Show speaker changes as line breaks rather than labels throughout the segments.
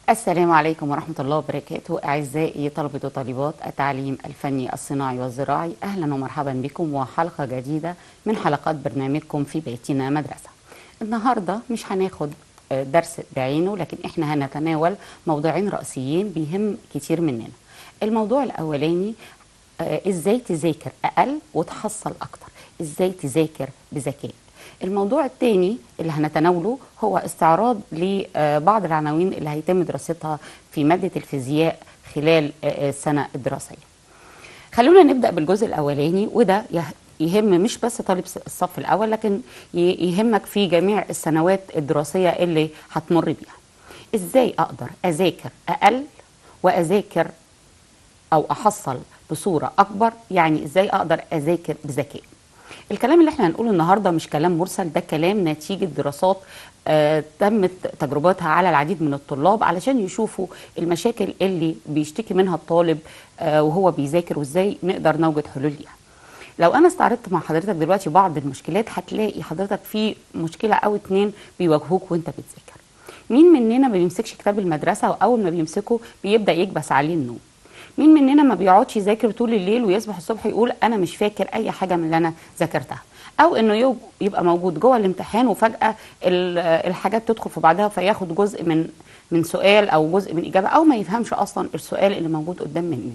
السلام عليكم ورحمة الله وبركاته أعزائي طلبة وطالبات التعليم الفني الصناعي والزراعي أهلا ومرحبا بكم وحلقة جديدة من حلقات برنامجكم في بيتنا مدرسة النهاردة مش هناخد درس بعينه لكن احنا هنتناول موضوعين رئيسيين بيهم كتير مننا الموضوع الأولاني ازاي تذاكر أقل وتحصل أكتر ازاي تذاكر بذكاء الموضوع الثاني اللي هنتناوله هو استعراض لبعض العناوين اللي هيتم دراستها في مادة الفيزياء خلال السنة الدراسية خلونا نبدأ بالجزء الأولاني وده يهم مش بس طالب الصف الأول لكن يهمك في جميع السنوات الدراسية اللي هتمر بيها ازاي أقدر أذاكر أقل وأذاكر أو أحصل بصورة أكبر يعني ازاي أقدر أذاكر بذكاء الكلام اللي احنا هنقوله النهارده مش كلام مرسل ده كلام نتيجه دراسات آه تمت تجربتها على العديد من الطلاب علشان يشوفوا المشاكل اللي بيشتكي منها الطالب آه وهو بيذاكر وازاي نقدر نوجد حلول ليها. لو انا استعرضت مع حضرتك دلوقتي بعض المشكلات هتلاقي حضرتك في مشكله او اتنين بيواجهوك وانت بتذاكر. مين مننا ما بيمسكش كتاب المدرسه واول ما بيمسكه بيبدا يكبس عليه النوم. مين مننا ما بيقعدش يذاكر طول الليل ويصبح الصبح يقول انا مش فاكر اي حاجه من اللي انا ذاكرتها او انه يبقى موجود جوه الامتحان وفجاه الحاجات تدخل في بعضها فياخد جزء من من سؤال او جزء من اجابه او ما يفهمش اصلا السؤال اللي موجود قدام منه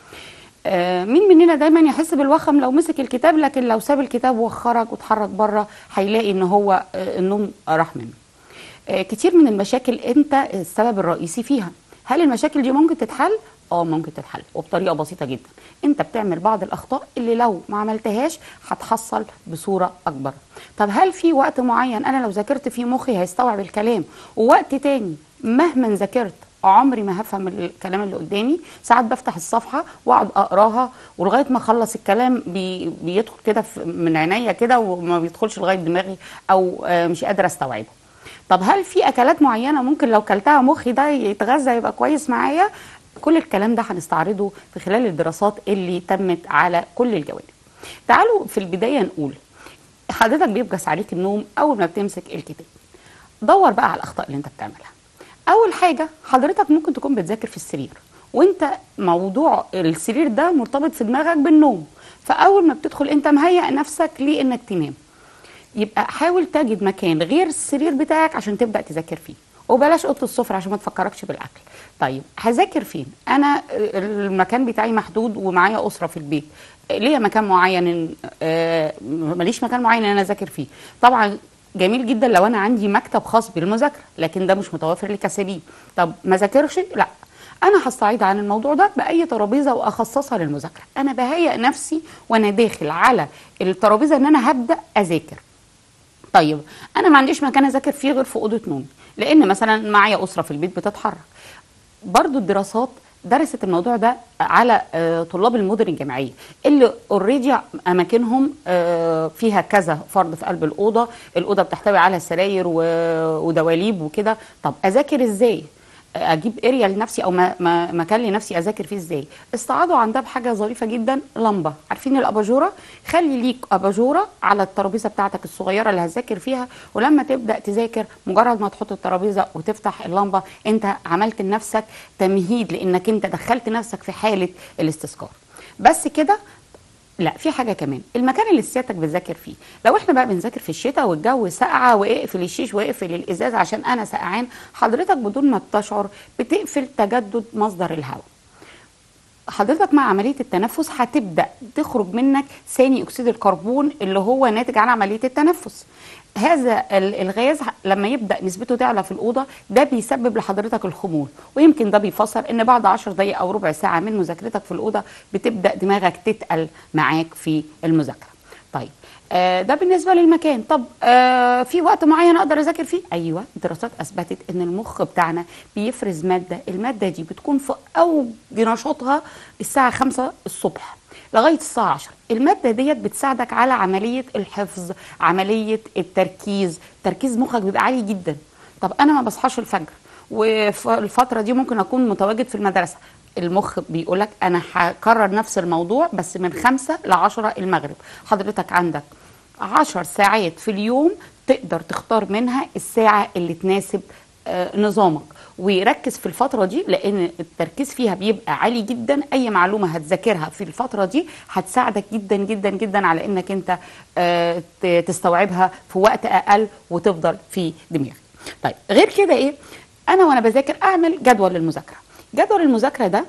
آه مين مننا دايما يحس بالوخم لو مسك الكتاب لكن لو ساب الكتاب وخرج واتحرك بره هيلاقي ان هو آه النوم راح منه آه كتير من المشاكل انت السبب الرئيسي فيها هل المشاكل دي ممكن تتحل اه ممكن تتحل وبطريقه بسيطه جدا انت بتعمل بعض الاخطاء اللي لو ما عملتهاش هتحصل بصوره اكبر طب هل في وقت معين انا لو ذاكرت فيه مخي هيستوعب الكلام ووقت تاني مهما ذاكرت عمري ما هفهم الكلام اللي قدامي ساعات بفتح الصفحه واقعد اقراها ولغايه ما اخلص الكلام بي بيدخل كده من عينيا كده وما بيدخلش لغايه دماغي او مش قادره استوعبه طب هل في اكلات معينه ممكن لو كلتها مخي ده يتغذى يبقى كويس معايا كل الكلام ده هنستعرضه في خلال الدراسات اللي تمت على كل الجوانب تعالوا في البدايه نقول حضرتك بيبجس عليك النوم اول ما بتمسك الكتاب دور بقى على الاخطاء اللي انت بتعملها اول حاجه حضرتك ممكن تكون بتذاكر في السرير وانت موضوع السرير ده مرتبط في دماغك بالنوم فاول ما بتدخل انت مهيئ نفسك لانك تنام يبقى حاول تجد مكان غير السرير بتاعك عشان تبدا تذاكر فيه وبلاش اوضه السفره عشان ما تفكركش بالاكل طيب هذاكر فين انا المكان بتاعي محدود ومعايا اسره في البيت ليا مكان معين آه ماليش مكان معين ان انا اذاكر فيه طبعا جميل جدا لو انا عندي مكتب خاص بالمذاكره لكن ده مش متوفر لكسبين طب ما ذاكرش لا انا هستعيد عن الموضوع ده باي ترابيزه واخصصها للمذاكره انا بهيئ نفسي وانا داخل على الترابيزه ان انا هبدا اذاكر طيب انا ما عنديش مكان اذاكر فيه غير في اوضه نومي لان مثلا معايا اسره في البيت بتتحرك برضو الدراسات درست الموضوع ده على طلاب المدن الجامعيه اللي اوريدي اماكنهم فيها كذا فرد في قلب الاوضه الاوضه بتحتوي على سراير ودواليب وكده طب اذاكر ازاي اجيب اريا لنفسي او مكان لنفسي اذاكر فيه ازاي استعاضوا عن ده بحاجه ظريفه جدا لمبه عارفين الاباجوره خلي ليك اباجوره على الترابيزه بتاعتك الصغيره اللي هتذاكر فيها ولما تبدا تذاكر مجرد ما تحط الترابيزه وتفتح اللمبه انت عملت لنفسك تمهيد لانك انت دخلت نفسك في حاله الاستذكار بس كده لا في حاجه كمان المكان اللي سيادتك بتذاكر فيه لو احنا بقى بنذاكر في الشتاء والجو ساقعه واقفل الشيش واقفل الازاز عشان انا سقعان حضرتك بدون ما تشعر بتقفل تجدد مصدر الهواء حضرتك مع عمليه التنفس هتبدا تخرج منك ثاني اكسيد الكربون اللي هو ناتج عن عمليه التنفس هذا الغاز لما يبدا نسبته تعلى في الاوضه ده بيسبب لحضرتك الخمول ويمكن ده بيفسر ان بعد 10 دقائق او ربع ساعه من مذاكرتك في الاوضه بتبدا دماغك تتقل معاك في المذاكره طيب آه ده بالنسبه للمكان طب آه في وقت معين اقدر اذاكر فيه ايوه الدراسات اثبتت ان المخ بتاعنا بيفرز ماده الماده دي بتكون في اوج نشاطها الساعه 5 الصبح لغايه الساعه 10 الماده ديت بتساعدك على عمليه الحفظ عمليه التركيز تركيز مخك بيبقى عالي جدا طب انا ما بصحاش الفجر وفي الفتره دي ممكن اكون متواجد في المدرسه المخ بيقولك انا هكرر نفس الموضوع بس من خمسة لعشرة المغرب حضرتك عندك عشر ساعات في اليوم تقدر تختار منها الساعة اللي تناسب آه، نظامك ويركز في الفترة دي لأن التركيز فيها بيبقى عالي جدا أي معلومة هتذاكرها في الفترة دي هتساعدك جدا جدا جدا على إنك أنت آه، ت- تستوعبها في وقت أقل وتفضل في دماغك. طيب غير كده إيه؟ أنا وأنا بذاكر أعمل جدول للمذاكرة. جدول المذاكرة ده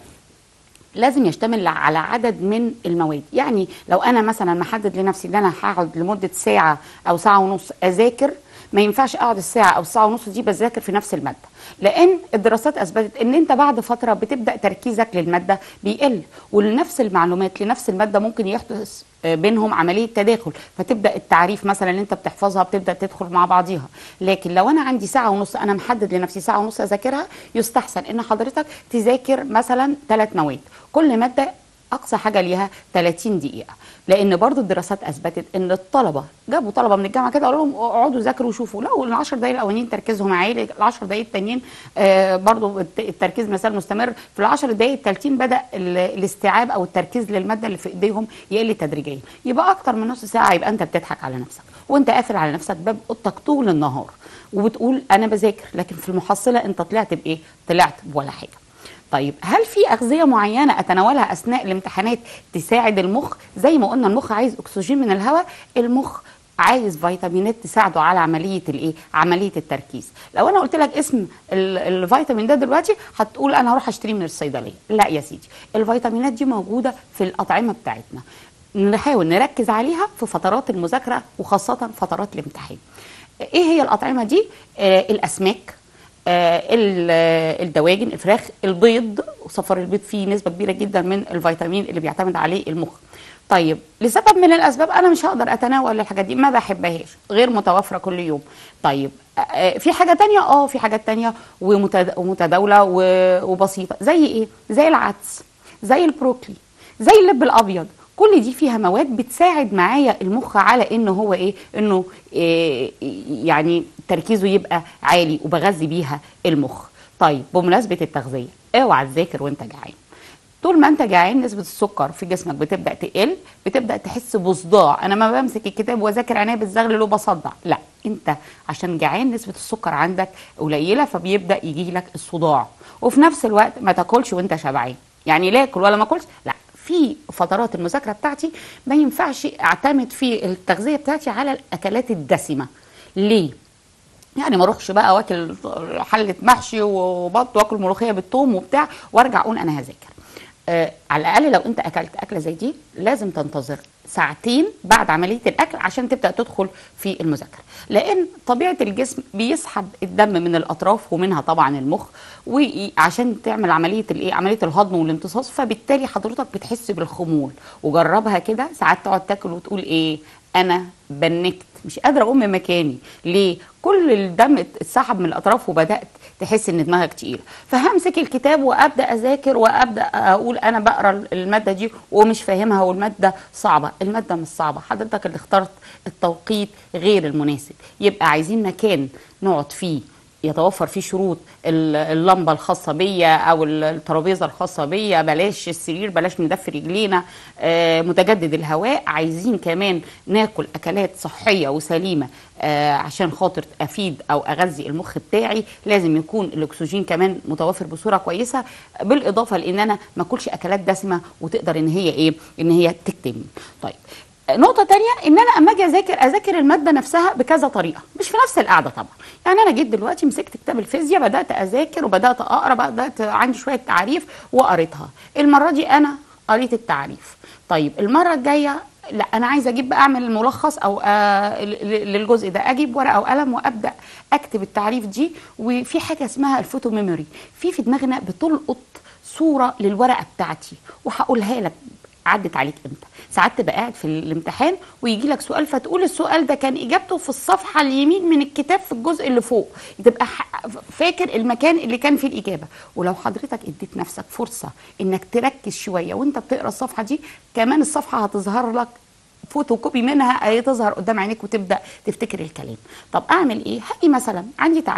لازم يشتمل على عدد من المواد يعني لو انا مثلا محدد لنفسي ان انا هقعد لمده ساعه او ساعه ونص اذاكر ما ينفعش اقعد الساعه او الساعه ونص دي بذاكر في نفس الماده لان الدراسات اثبتت ان انت بعد فتره بتبدا تركيزك للماده بيقل ولنفس المعلومات لنفس الماده ممكن يحدث آه، بينهم عمليه تداخل فتبدا التعريف مثلا اللي انت بتحفظها بتبدا تدخل مع بعضيها لكن لو انا عندي ساعه ونص انا محدد لنفسي ساعه ونص اذاكرها يستحسن ان حضرتك تذاكر مثلا ثلاث مواد كل ماده اقصى حاجه ليها 30 دقيقه لان برضو الدراسات اثبتت ان الطلبه جابوا طلبه من الجامعه كده قالوا لهم اقعدوا ذاكروا وشوفوا لو ال 10 دقائق الاولانيين تركيزهم عالي ال 10 دقائق التانيين آه برضو الت- التركيز مثال مستمر في ال 10 دقائق التالتين بدا ال- الاستيعاب او التركيز للماده اللي في ايديهم يقل تدريجيا يبقى اكتر من نص ساعه يبقى انت بتضحك على نفسك وانت قافل على نفسك باب اوضتك طول النهار وبتقول انا بذاكر لكن في المحصله انت طلعت بايه طلعت بولا حاجه طيب هل في أغذية معينة أتناولها أثناء الامتحانات تساعد المخ زي ما قلنا المخ عايز أكسجين من الهواء المخ عايز فيتامينات تساعده على عملية الإيه؟ عملية التركيز لو أنا قلت لك اسم ال- الفيتامين ده دلوقتي هتقول أنا هروح أشتريه من الصيدلية لا يا سيدي الفيتامينات دي موجودة في الأطعمة بتاعتنا نحاول نركز عليها في فترات المذاكرة وخاصة فترات الامتحان ايه هي الأطعمة دي آه الأسماك آه، ال- آه، الدواجن الفراخ البيض وصفار البيض فيه نسبه كبيره جدا من الفيتامين اللي بيعتمد عليه المخ طيب لسبب من الاسباب انا مش هقدر اتناول الحاجات دي ما بحبهاش غير متوفره كل يوم طيب آه، آه، في حاجه تانية اه في حاجات تانية ومتد- ومتداوله و- وبسيطه زي ايه زي العدس زي البروكلي زي اللب الابيض كل دي فيها مواد بتساعد معايا المخ على انه هو ايه انه إيه يعني تركيزه يبقى عالي وبغذي بيها المخ طيب بمناسبه التغذيه اوعى تذاكر وانت جعان طول ما انت جعان نسبه السكر في جسمك بتبدا تقل بتبدا تحس بصداع انا ما بمسك الكتاب واذاكر عناية بالزغل له بصدع لا انت عشان جعان نسبه السكر عندك قليله فبيبدا يجي لك الصداع وفي نفس الوقت ما تاكلش وانت شبعان يعني لا اكل ولا ما اكلش لا في فترات المذاكره بتاعتي ما ينفعش اعتمد في التغذيه بتاعتي على الاكلات الدسمه ليه يعني ما اروحش بقى واكل حله محشي وبط واكل ملوخيه بالثوم وبتاع وارجع اقول انا هذاكر آه على الاقل لو انت اكلت اكله زي دي لازم تنتظر ساعتين بعد عمليه الاكل عشان تبدا تدخل في المذاكره لان طبيعه الجسم بيسحب الدم من الاطراف ومنها طبعا المخ وعشان تعمل عمليه الايه عمليه الهضم والامتصاص فبالتالي حضرتك بتحس بالخمول وجربها كده ساعات تقعد تاكل وتقول ايه انا بنكت مش قادره اقوم من مكاني ليه كل الدم اتسحب من الاطراف وبدات تحس ان دماغك تقيله فهمسك الكتاب وابدا اذاكر وابدا اقول انا بقرا الماده دي ومش فاهمها والماده صعبه الماده مش صعبه حضرتك اللي اخترت التوقيت غير المناسب يبقى عايزين مكان نقعد فيه يتوفر فيه شروط ال- اللمبه الخاصه بيا او ال- الترابيزه الخاصه بيا بلاش السرير بلاش ندفي رجلينا آه، متجدد الهواء عايزين كمان ناكل اكلات صحيه وسليمه آه، عشان خاطر افيد او اغذي المخ بتاعي لازم يكون الاكسجين كمان متوفر بصوره كويسه بالاضافه لان انا ما اكلش اكلات دسمه وتقدر ان هي ايه ان هي تكتمني طيب نقطة تانية إن أنا أما أجي أذاكر أذاكر المادة نفسها بكذا طريقة مش في نفس القعدة طبعا يعني أنا جيت دلوقتي مسكت كتاب الفيزياء بدأت أذاكر وبدأت أقرأ بدأت عندي شوية تعريف وقريتها المرة دي أنا قريت التعريف طيب المرة الجاية لا أنا عايزة أجيب بقى أعمل ملخص أو آه ل- ل- للجزء ده أجيب ورقة وقلم وأبدأ أكتب التعريف دي وفي حاجة اسمها الفوتو ميموري في في دماغنا بتلقط صورة للورقة بتاعتي وهقولها لك عدت عليك امتى ساعات تبقى قاعد في الامتحان ويجي لك سؤال فتقول السؤال ده كان اجابته في الصفحه اليمين من الكتاب في الجزء اللي فوق تبقى ح- فاكر المكان اللي كان فيه الاجابه ولو حضرتك اديت نفسك فرصه انك تركز شويه وانت بتقرا الصفحه دي كمان الصفحه هتظهر لك فوتو كوبي منها هي تظهر قدام عينيك وتبدا تفتكر الكلام طب اعمل ايه هاجي مثلا عندي تعريف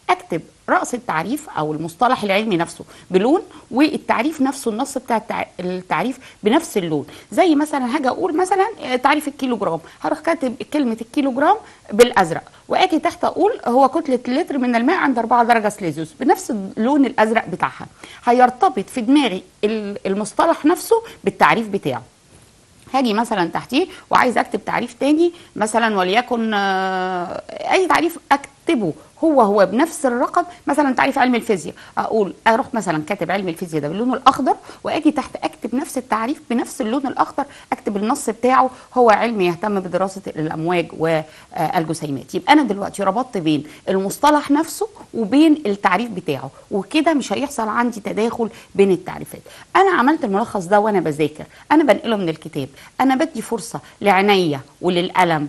اكتب راس التعريف او المصطلح العلمي نفسه بلون والتعريف نفسه النص بتاع التع- التعريف بنفس اللون زي مثلا هاجي اقول مثلا آه، تعريف الكيلو جرام هروح كاتب كلمه الكيلو جرام بالازرق واجي تحت اقول هو كتله لتر من الماء عند 4 درجه سليزيوس بنفس اللون الازرق بتاعها هيرتبط في دماغي ال- المصطلح نفسه بالتعريف بتاعه هاجي مثلا تحتيه وعايز اكتب تعريف تاني مثلا وليكن آه، اي تعريف اكتبه هو هو بنفس الرقم مثلا تعريف علم الفيزياء اقول اروح مثلا كاتب علم الفيزياء ده باللون الاخضر واجي تحت اكتب نفس التعريف بنفس اللون الاخضر اكتب النص بتاعه هو علم يهتم بدراسه الامواج والجسيمات يبقى انا دلوقتي ربطت بين المصطلح نفسه وبين التعريف بتاعه وكده مش هيحصل عندي تداخل بين التعريفات انا عملت الملخص ده وانا بذاكر انا بنقله من الكتاب انا بدي فرصه لعينيا وللقلم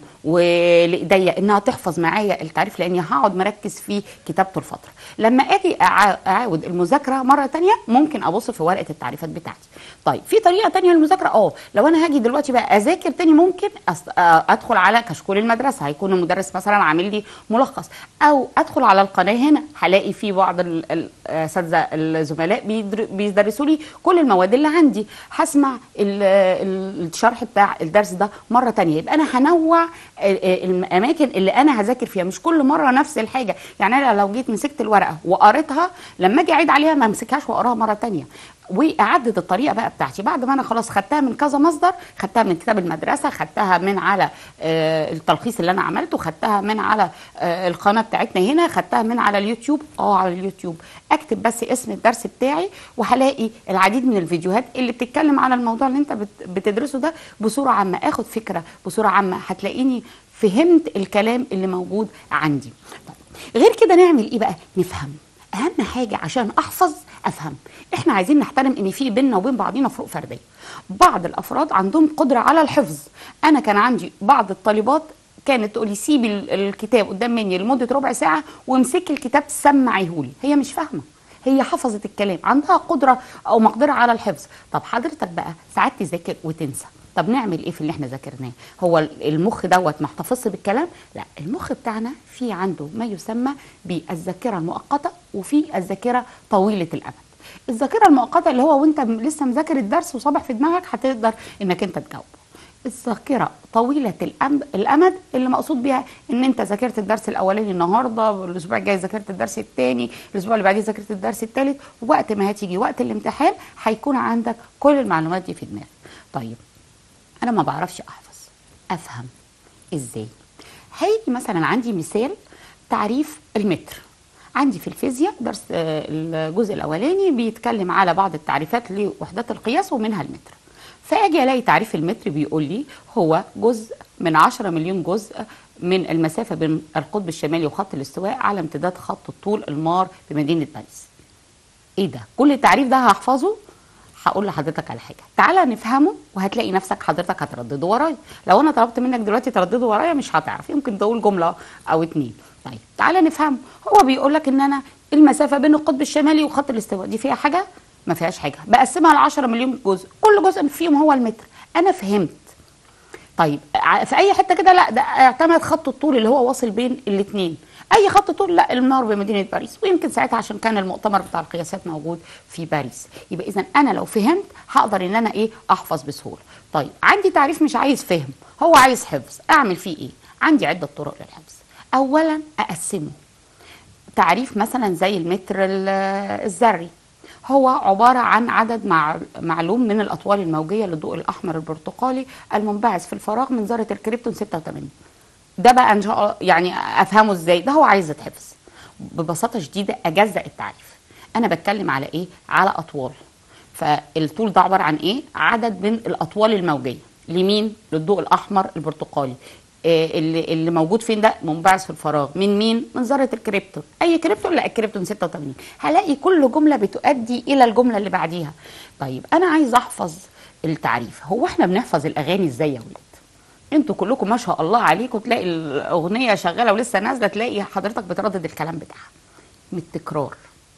ولايديا انها تحفظ معايا التعريف لاني هقعد مركز في كتابته الفتره لما اجي أع- اعاود المذاكره مره تانية ممكن ابص في ورقه التعريفات بتاعتي طيب في طريقه تانية للمذاكره اه لو انا هاجي دلوقتي بقى اذاكر تاني ممكن أس... آه، ادخل على كشكول المدرسه هيكون المدرس مثلا عامل لي ملخص او ادخل على القناه هنا هلاقي في بعض ال- ال- الاساتذه الزملاء بيدر- بيدرسوا لي كل المواد اللي عندي هسمع ال- ال- الشرح بتاع الدرس ده مره تانية يبقى انا هنوع ال- ال- الاماكن اللي انا هذاكر فيها مش كل مره نفس الحاجه يعني انا لو جيت مسكت الورقه وقريتها لما اجي اعيد عليها ما امسكهاش واقراها مره تانية واعدد الطريقه بقى بتاعتي بعد ما انا خلاص خدتها من كذا مصدر خدتها من كتاب المدرسه خدتها من على آه، التلخيص اللي انا عملته خدتها من على آه، القناه بتاعتنا هنا خدتها من على اليوتيوب اه على اليوتيوب اكتب بس اسم الدرس بتاعي وهلاقي العديد من الفيديوهات اللي بتتكلم على الموضوع اللي انت بت- بتدرسه ده بصوره عامه اخد فكره بصوره عامه هتلاقيني فهمت الكلام اللي موجود عندي طيب غير كده نعمل ايه بقى نفهم اهم حاجه عشان احفظ افهم احنا عايزين نحترم ان في بيننا وبين بعضينا فروق فرديه بعض الافراد عندهم قدره على الحفظ انا كان عندي بعض الطالبات كانت تقولي سيبي ال- الكتاب قدام مني لمده ربع ساعه وامسكي الكتاب سمعيهولي هي مش فاهمه هي حفظت الكلام عندها قدره او مقدره على الحفظ طب حضرتك بقى ساعات تذاكر وتنسى طب نعمل ايه في اللي احنا ذاكرناه هو المخ دوت محتفظ بالكلام لا المخ بتاعنا في عنده ما يسمى بالذاكره المؤقته وفي الذاكره طويله الامد الذاكره المؤقته اللي هو وانت م- لسه مذاكر الدرس وصابح في دماغك هتقدر انك انت تجاوبه الذاكره طويله الأم- الامد اللي مقصود بيها ان انت ذاكرت الدرس الاولاني النهارده الاسبوع الجاي ذاكرت الدرس الثاني الاسبوع اللي بعديه ذاكرت الدرس الثالث وقت ما هتيجي وقت الامتحان هيكون عندك كل المعلومات دي في دماغك طيب انا ما بعرفش احفظ افهم ازاي هيجي مثلا عندي مثال تعريف المتر عندي في الفيزياء درس آه، الجزء الاولاني بيتكلم على بعض التعريفات لوحدات القياس ومنها المتر فاجي الاقي تعريف المتر بيقول لي هو جزء من 10 مليون جزء من المسافه بين القطب الشمالي وخط الاستواء على امتداد خط الطول المار بمدينه باريس ايه ده كل التعريف ده هحفظه هقول لحضرتك على حاجه تعالى نفهمه وهتلاقي نفسك حضرتك هتردده ورايا لو انا طلبت منك دلوقتي تردده ورايا مش هتعرف يمكن تقول جمله او اتنين طيب تعالى نفهمه هو بيقول لك ان انا المسافه بين القطب الشمالي وخط الاستواء دي فيها حاجه ما فيهاش حاجه بقسمها ل 10 مليون جزء كل جزء فيهم هو المتر انا فهمت طيب ع- في اي حته كده لا ده اعتمد خط الطول اللي هو واصل بين الاثنين اي خط طول لا المار بمدينه باريس ويمكن ساعتها عشان كان المؤتمر بتاع القياسات موجود في باريس يبقى اذا انا لو فهمت هقدر ان انا ايه احفظ بسهوله طيب عندي تعريف مش عايز فهم هو عايز حفظ اعمل فيه ايه عندي عده طرق للحفظ اولا اقسمه تعريف مثلا زي المتر ال- الذري هو عبارة عن عدد مع معلوم من الأطوال الموجية للضوء الأحمر البرتقالي المنبعث في الفراغ من ذرة الكريبتون 86 ده بقى إن شاء الله يعني أفهمه إزاي ده هو عايز يتحفظ ببساطة شديدة أجزأ التعريف أنا بتكلم على إيه على أطوال فالطول ده عبارة عن إيه عدد من الأطوال الموجية لمين للضوء الأحمر البرتقالي آه، اللي اللي موجود فين ده منبعث في الفراغ من مين من ذره الكريبتون اي كريبتون لا الكريبتون 86 هلاقي كل جمله بتؤدي الى الجمله اللي بعديها طيب انا عايز احفظ التعريف هو احنا بنحفظ الاغاني ازاي يا ولاد انتوا كلكم ما شاء الله عليكم تلاقي الاغنيه شغاله ولسه نازله تلاقي حضرتك بتردد الكلام بتاعها من التكرار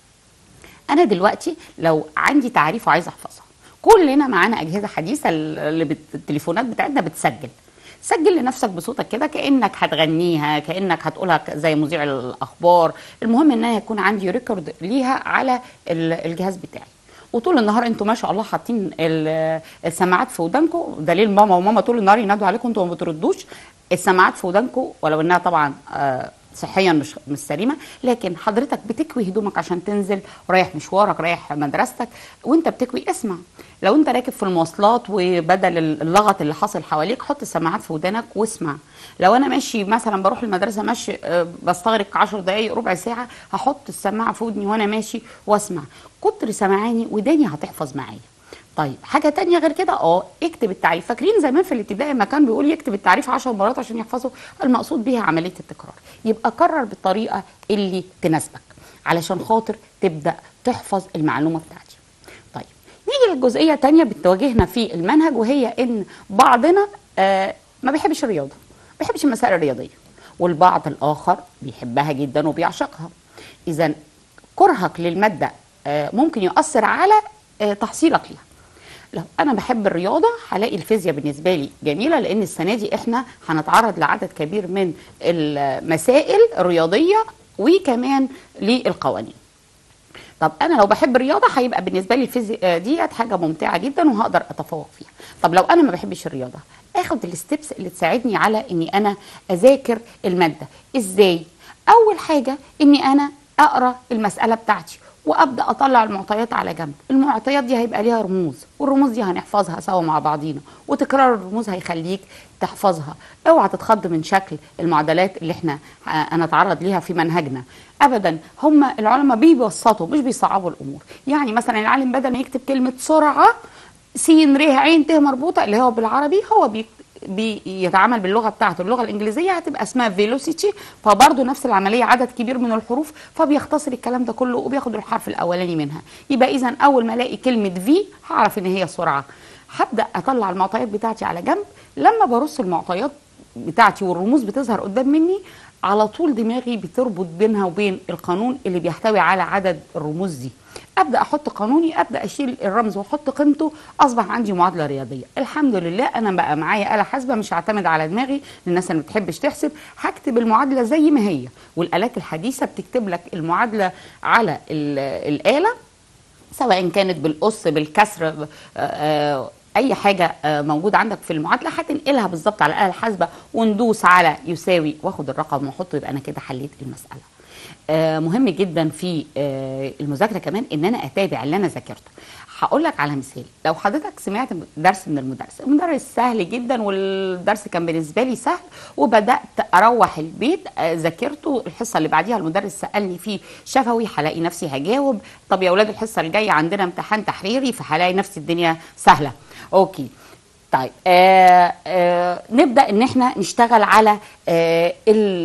انا دلوقتي لو عندي تعريف وعايزه احفظها كلنا معانا اجهزه حديثه اللي بت... التليفونات بتاعتنا بتسجل سجل لنفسك بصوتك كده كانك هتغنيها كانك هتقولها ك- زي مذيع الاخبار المهم ان انا يكون عندي ريكورد ليها على ال- الجهاز بتاعي وطول النهار انتوا ما شاء الله حاطين ال- السماعات في ودانكم دليل ماما وماما طول النهار ينادوا عليكم انتوا ما بتردوش السماعات في ودانكم ولو انها طبعا آه، صحيا مش مش سليمه لكن حضرتك بتكوي هدومك عشان تنزل رايح مشوارك رايح مدرستك وانت بتكوي اسمع لو انت راكب في المواصلات وبدل اللغط اللي حاصل حواليك حط السماعات في ودانك واسمع لو انا ماشي مثلا بروح المدرسه ماشي آه، بستغرق 10 دقائق ربع ساعه هحط السماعه في ودني وانا ماشي واسمع كتر سمعاني وداني هتحفظ معايا طيب حاجه تانية غير كده اه اكتب التعريف فاكرين زمان في الابتدائي ما كان بيقول يكتب التعريف 10 مرات عشان يحفظه المقصود بيها عمليه التكرار يبقى كرر بالطريقه اللي تناسبك علشان خاطر تبدا تحفظ المعلومه بتاعتي طيب نيجي للجزئيه تانية بتواجهنا في المنهج وهي ان بعضنا آه ما بيحبش الرياضه ما بيحبش المسائل الرياضيه والبعض الاخر بيحبها جدا وبيعشقها اذا كرهك للماده آه ممكن يؤثر على آه تحصيلك ليها لو انا بحب الرياضه هلاقي الفيزياء بالنسبه لي جميله لان السنه دي احنا هنتعرض لعدد كبير من المسائل الرياضيه وكمان للقوانين طب انا لو بحب الرياضه هيبقى بالنسبه لي الفيزياء ديت حاجه ممتعه جدا وهقدر اتفوق فيها طب لو انا ما بحبش الرياضه اخد الستبس اللي تساعدني على اني انا اذاكر الماده ازاي اول حاجه اني انا اقرا المساله بتاعتي وابدا اطلع المعطيات على جنب المعطيات دي هيبقى ليها رموز والرموز دي هنحفظها سوا مع بعضينا وتكرار الرموز هيخليك تحفظها اوعى تتخض من شكل المعادلات اللي احنا هنتعرض ليها في منهجنا ابدا هم العلماء بيبسطوا مش بيصعبوا الامور يعني مثلا العالم بدل ما يكتب كلمه سرعه س ر عين ت مربوطه اللي هو بالعربي هو بي بيتعامل باللغه بتاعته اللغه الانجليزيه هتبقى اسمها فيلوسيتي فبرضه نفس العمليه عدد كبير من الحروف فبيختصر الكلام ده كله وبياخد الحرف الاولاني منها يبقى اذا اول ما الاقي كلمه في هعرف ان هي سرعه هبدا اطلع المعطيات بتاعتي على جنب لما برص المعطيات بتاعتي والرموز بتظهر قدام مني على طول دماغي بتربط بينها وبين القانون اللي بيحتوي على عدد الرموز دي ابدا احط قانوني ابدا اشيل الرمز واحط قيمته اصبح عندي معادله رياضيه الحمد لله انا بقى معايا اله حاسبه مش هعتمد على دماغي للناس اللي ما بتحبش تحسب هكتب المعادله زي ما هي والالات الحديثه بتكتب لك المعادله على الاله سواء كانت بالقص بالكسر آآ اي حاجه موجوده عندك في المعادله هتنقلها بالظبط على الاله الحاسبه وندوس على يساوي واخد الرقم واحطه يبقى انا كده حليت المساله آه مهم جدا في آه المذاكره كمان ان انا اتابع اللي انا ذاكرته هقول لك على مثال لو حضرتك سمعت درس من المدرس المدرس سهل جدا والدرس كان بالنسبه لي سهل وبدات اروح البيت آه ذاكرته الحصه اللي بعديها المدرس سالني فيه شفوي هلاقي نفسي هجاوب طب يا اولاد الحصه الجايه عندنا امتحان تحريري فهلاقي نفسي الدنيا سهله اوكي طيب آه آه نبدا ان احنا نشتغل على آه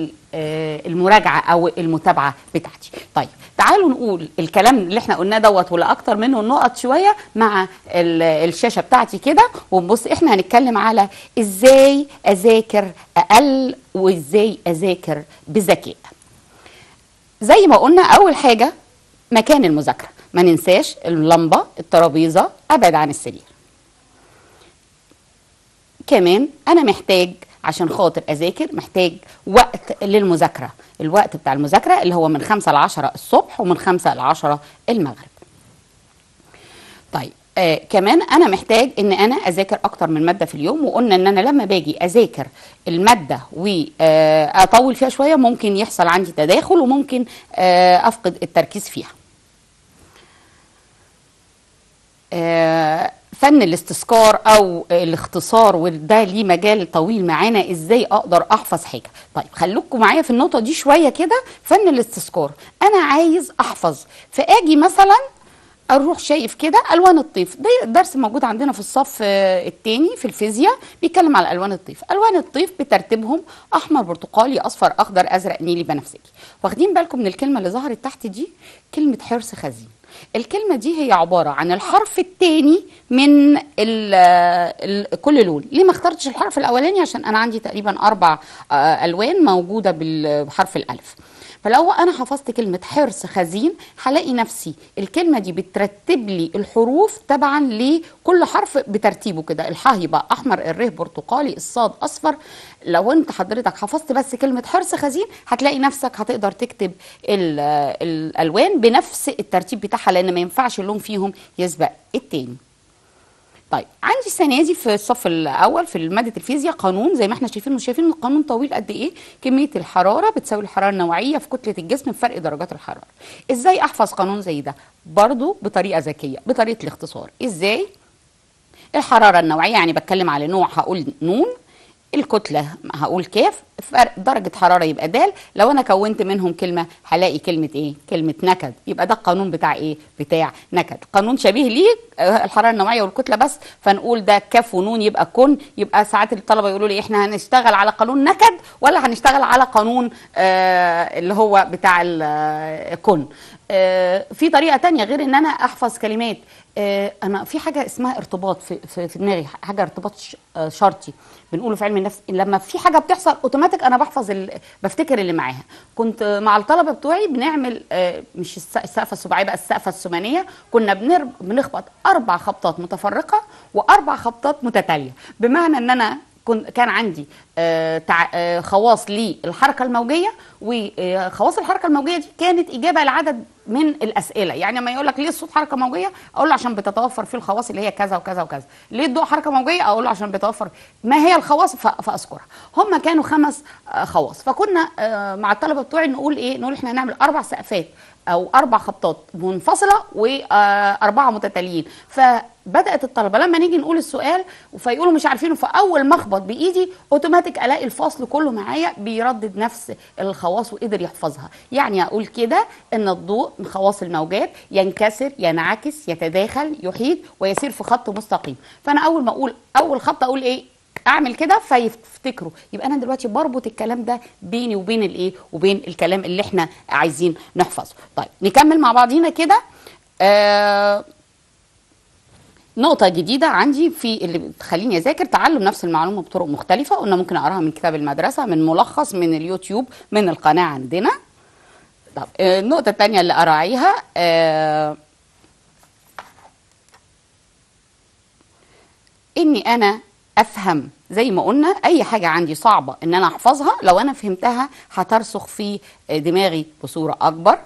المراجعه او المتابعه بتاعتي طيب تعالوا نقول الكلام اللي احنا قلناه دوت ولا اكتر منه النقط شويه مع الشاشه بتاعتي كده ونبص احنا هنتكلم على ازاي اذاكر اقل وازاي اذاكر بذكاء زي ما قلنا اول حاجه مكان المذاكره ما ننساش اللمبه الترابيزه ابعد عن السرير كمان انا محتاج عشان خاطر اذاكر محتاج وقت للمذاكره الوقت بتاع المذاكره اللي هو من 5 ل 10 الصبح ومن 5 ل 10 المغرب طيب آه كمان انا محتاج ان انا اذاكر اكتر من ماده في اليوم وقلنا ان انا لما باجي اذاكر الماده واطول فيها شويه ممكن يحصل عندي تداخل وممكن آه افقد التركيز فيها آه فن الاستذكار او الاختصار وده ليه مجال طويل معانا ازاي اقدر احفظ حاجه طيب خليكم معايا في النقطه دي شويه كده فن الاستذكار انا عايز احفظ فاجي مثلا اروح شايف كده الوان الطيف ده درس موجود عندنا في الصف الثاني في الفيزياء بيتكلم على الوان الطيف الوان الطيف بترتيبهم احمر برتقالي اصفر اخضر ازرق نيلي بنفسجي واخدين بالكم من الكلمه اللي ظهرت تحت دي كلمه حرص خزين الكلمة دي هي عبارة عن الحرف الثاني من ال ال كل لون ليه ما اخترتش الحرف الأولاني عشان أنا عندي تقريبا أربع ألوان موجودة بحرف الألف فلو انا حفظت كلمه حرص خزين هلاقي نفسي الكلمه دي بترتب لي الحروف تبعا لكل حرف بترتيبه كده الحاء يبقى احمر الره برتقالي الصاد اصفر لو انت حضرتك حفظت بس كلمه حرص خزين هتلاقي نفسك هتقدر تكتب ال- الالوان بنفس الترتيب بتاعها لان ما ينفعش اللون فيهم يسبق التاني طيب عندي السنه دي في الصف الاول في ماده الفيزياء قانون زي ما احنا شايفين مش شايفين القانون طويل قد ايه كميه الحراره بتساوي الحراره النوعيه في كتله الجسم بفرق درجات الحراره ازاي احفظ قانون زي ده برضو بطريقه ذكيه بطريقه الاختصار ازاي الحراره النوعيه يعني بتكلم على نوع هقول نون الكتله هقول كاف فرق درجه حراره يبقى دال لو انا كونت منهم كلمه هلاقي كلمه ايه كلمه نكد يبقى ده القانون بتاع ايه بتاع نكد قانون شبيه ليه آه، الحراره النوعيه والكتله بس فنقول ده كاف ونون يبقى كن يبقى ساعات الطلبه يقولوا لي احنا هنشتغل على قانون نكد ولا هنشتغل على قانون آه اللي هو بتاع ال- آه، كن آه في طريقه تانية غير ان انا احفظ كلمات آه، انا في حاجه اسمها ارتباط في في, في دماغي حاجه ارتباط ش- آه، شرطي بنقوله في علم النفس لما في حاجه بتحصل اوتوماتيك انا بحفظ ال... بفتكر اللي معاها كنت مع الطلبه بتوعي بنعمل آه، مش الس- السقفه السباعيه بقى السقفه الثمانيه كنا بنر... بنخبط اربع خبطات متفرقه واربع خبطات متتاليه بمعنى ان انا كن- كان عندي آه، تع- آه، خواص للحركه الموجيه وخواص الحركه الموجيه دي كانت اجابه لعدد من الاسئله يعني لما يقول لك ليه الصوت حركه موجيه اقول له عشان بتتوفر فيه الخواص اللي هي كذا وكذا وكذا ليه الضوء حركه موجيه اقول له عشان بيتوفر ما هي الخواص ف- فاذكرها هم كانوا خمس آه، خواص فكنا آه، مع الطلبه بتوعي نقول ايه نقول احنا هنعمل اربع سقفات او اربع خبطات منفصله واربعه متتاليين فبدات الطلبه لما نيجي نقول السؤال فيقولوا مش عارفينه فاول ما اخبط بايدي اوتوماتيك الاقي الفصل كله معايا بيردد نفس الخواص وقدر يحفظها يعني اقول كده ان الضوء من خواص الموجات ينكسر ينعكس يتداخل يحيط ويسير في خط مستقيم فانا اول ما اقول اول خط اقول ايه اعمل كده فيفتكروا يبقى انا دلوقتي بربط الكلام ده بيني وبين الايه وبين الكلام اللي احنا عايزين نحفظه طيب نكمل مع بعضينا كده آه نقطة جديدة عندي في اللي بتخليني أذاكر تعلم نفس المعلومة بطرق مختلفة قلنا ممكن أقراها من كتاب المدرسة من ملخص من اليوتيوب من القناة عندنا طب آه، النقطة التانية اللي أراعيها آه اني انا افهم زي ما قلنا اي حاجه عندي صعبه ان انا احفظها لو انا فهمتها هترسخ في دماغي بصوره اكبر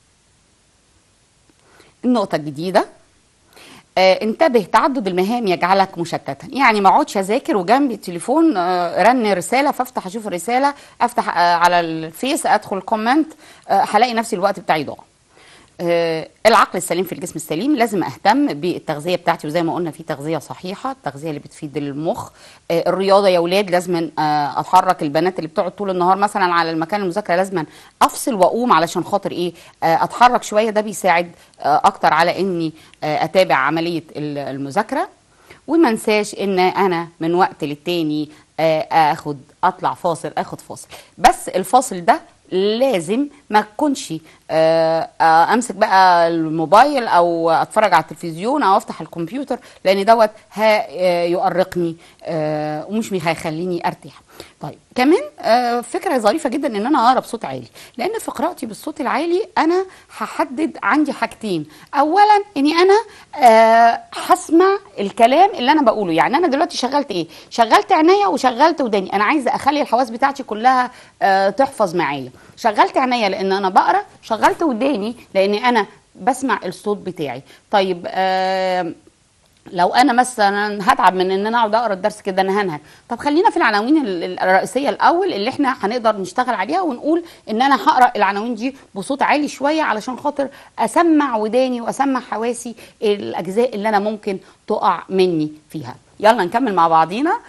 النقطه الجديده آه، انتبه تعدد المهام يجعلك مشتتا يعني ما اقعدش اذاكر وجنبي التليفون آه، رن رساله فافتح اشوف الرساله افتح آه، على الفيس ادخل كومنت آه، هلاقي نفسي الوقت بتاعي ضاع آه، العقل السليم في الجسم السليم لازم اهتم بالتغذيه بتاعتي وزي ما قلنا في تغذيه صحيحه التغذيه اللي بتفيد المخ آه، الرياضه يا اولاد لازم آه، اتحرك البنات اللي بتقعد طول النهار مثلا على المكان المذاكره لازم افصل واقوم علشان خاطر ايه آه، اتحرك شويه ده بيساعد آه، اكتر على اني آه، اتابع عمليه ال- المذاكره وما انساش ان انا من وقت للتاني آه، اخد اطلع فاصل اخد فاصل بس الفاصل ده لازم ما تكونش آه، آه، امسك بقى الموبايل او اتفرج على التلفزيون او افتح الكمبيوتر لان دوت هيؤرقني ومش هيخليني ارتاح طيب كمان آه، فكره ظريفه جدا ان انا اقرا بصوت عالي لان في قراءتي بالصوت العالي انا هحدد عندي حاجتين اولا اني انا آه، هسمع الكلام اللي انا بقوله يعني انا دلوقتي شغلت ايه شغلت عينيا وشغلت وداني انا عايزه اخلي الحواس بتاعتي كلها آه، تحفظ معايا شغلت عينيا لان انا بقرا شغلت وداني لاني انا بسمع الصوت بتاعي طيب آه لو انا مثلا هتعب من ان انا اقعد اقرا الدرس كده انا هنهج طب خلينا في العناوين ال- ال- الرئيسيه الاول اللي احنا هنقدر نشتغل عليها ونقول ان انا هقرا العناوين دي بصوت عالي شويه علشان خاطر اسمع وداني واسمع حواسي الاجزاء اللي انا ممكن تقع مني فيها يلا نكمل مع بعضينا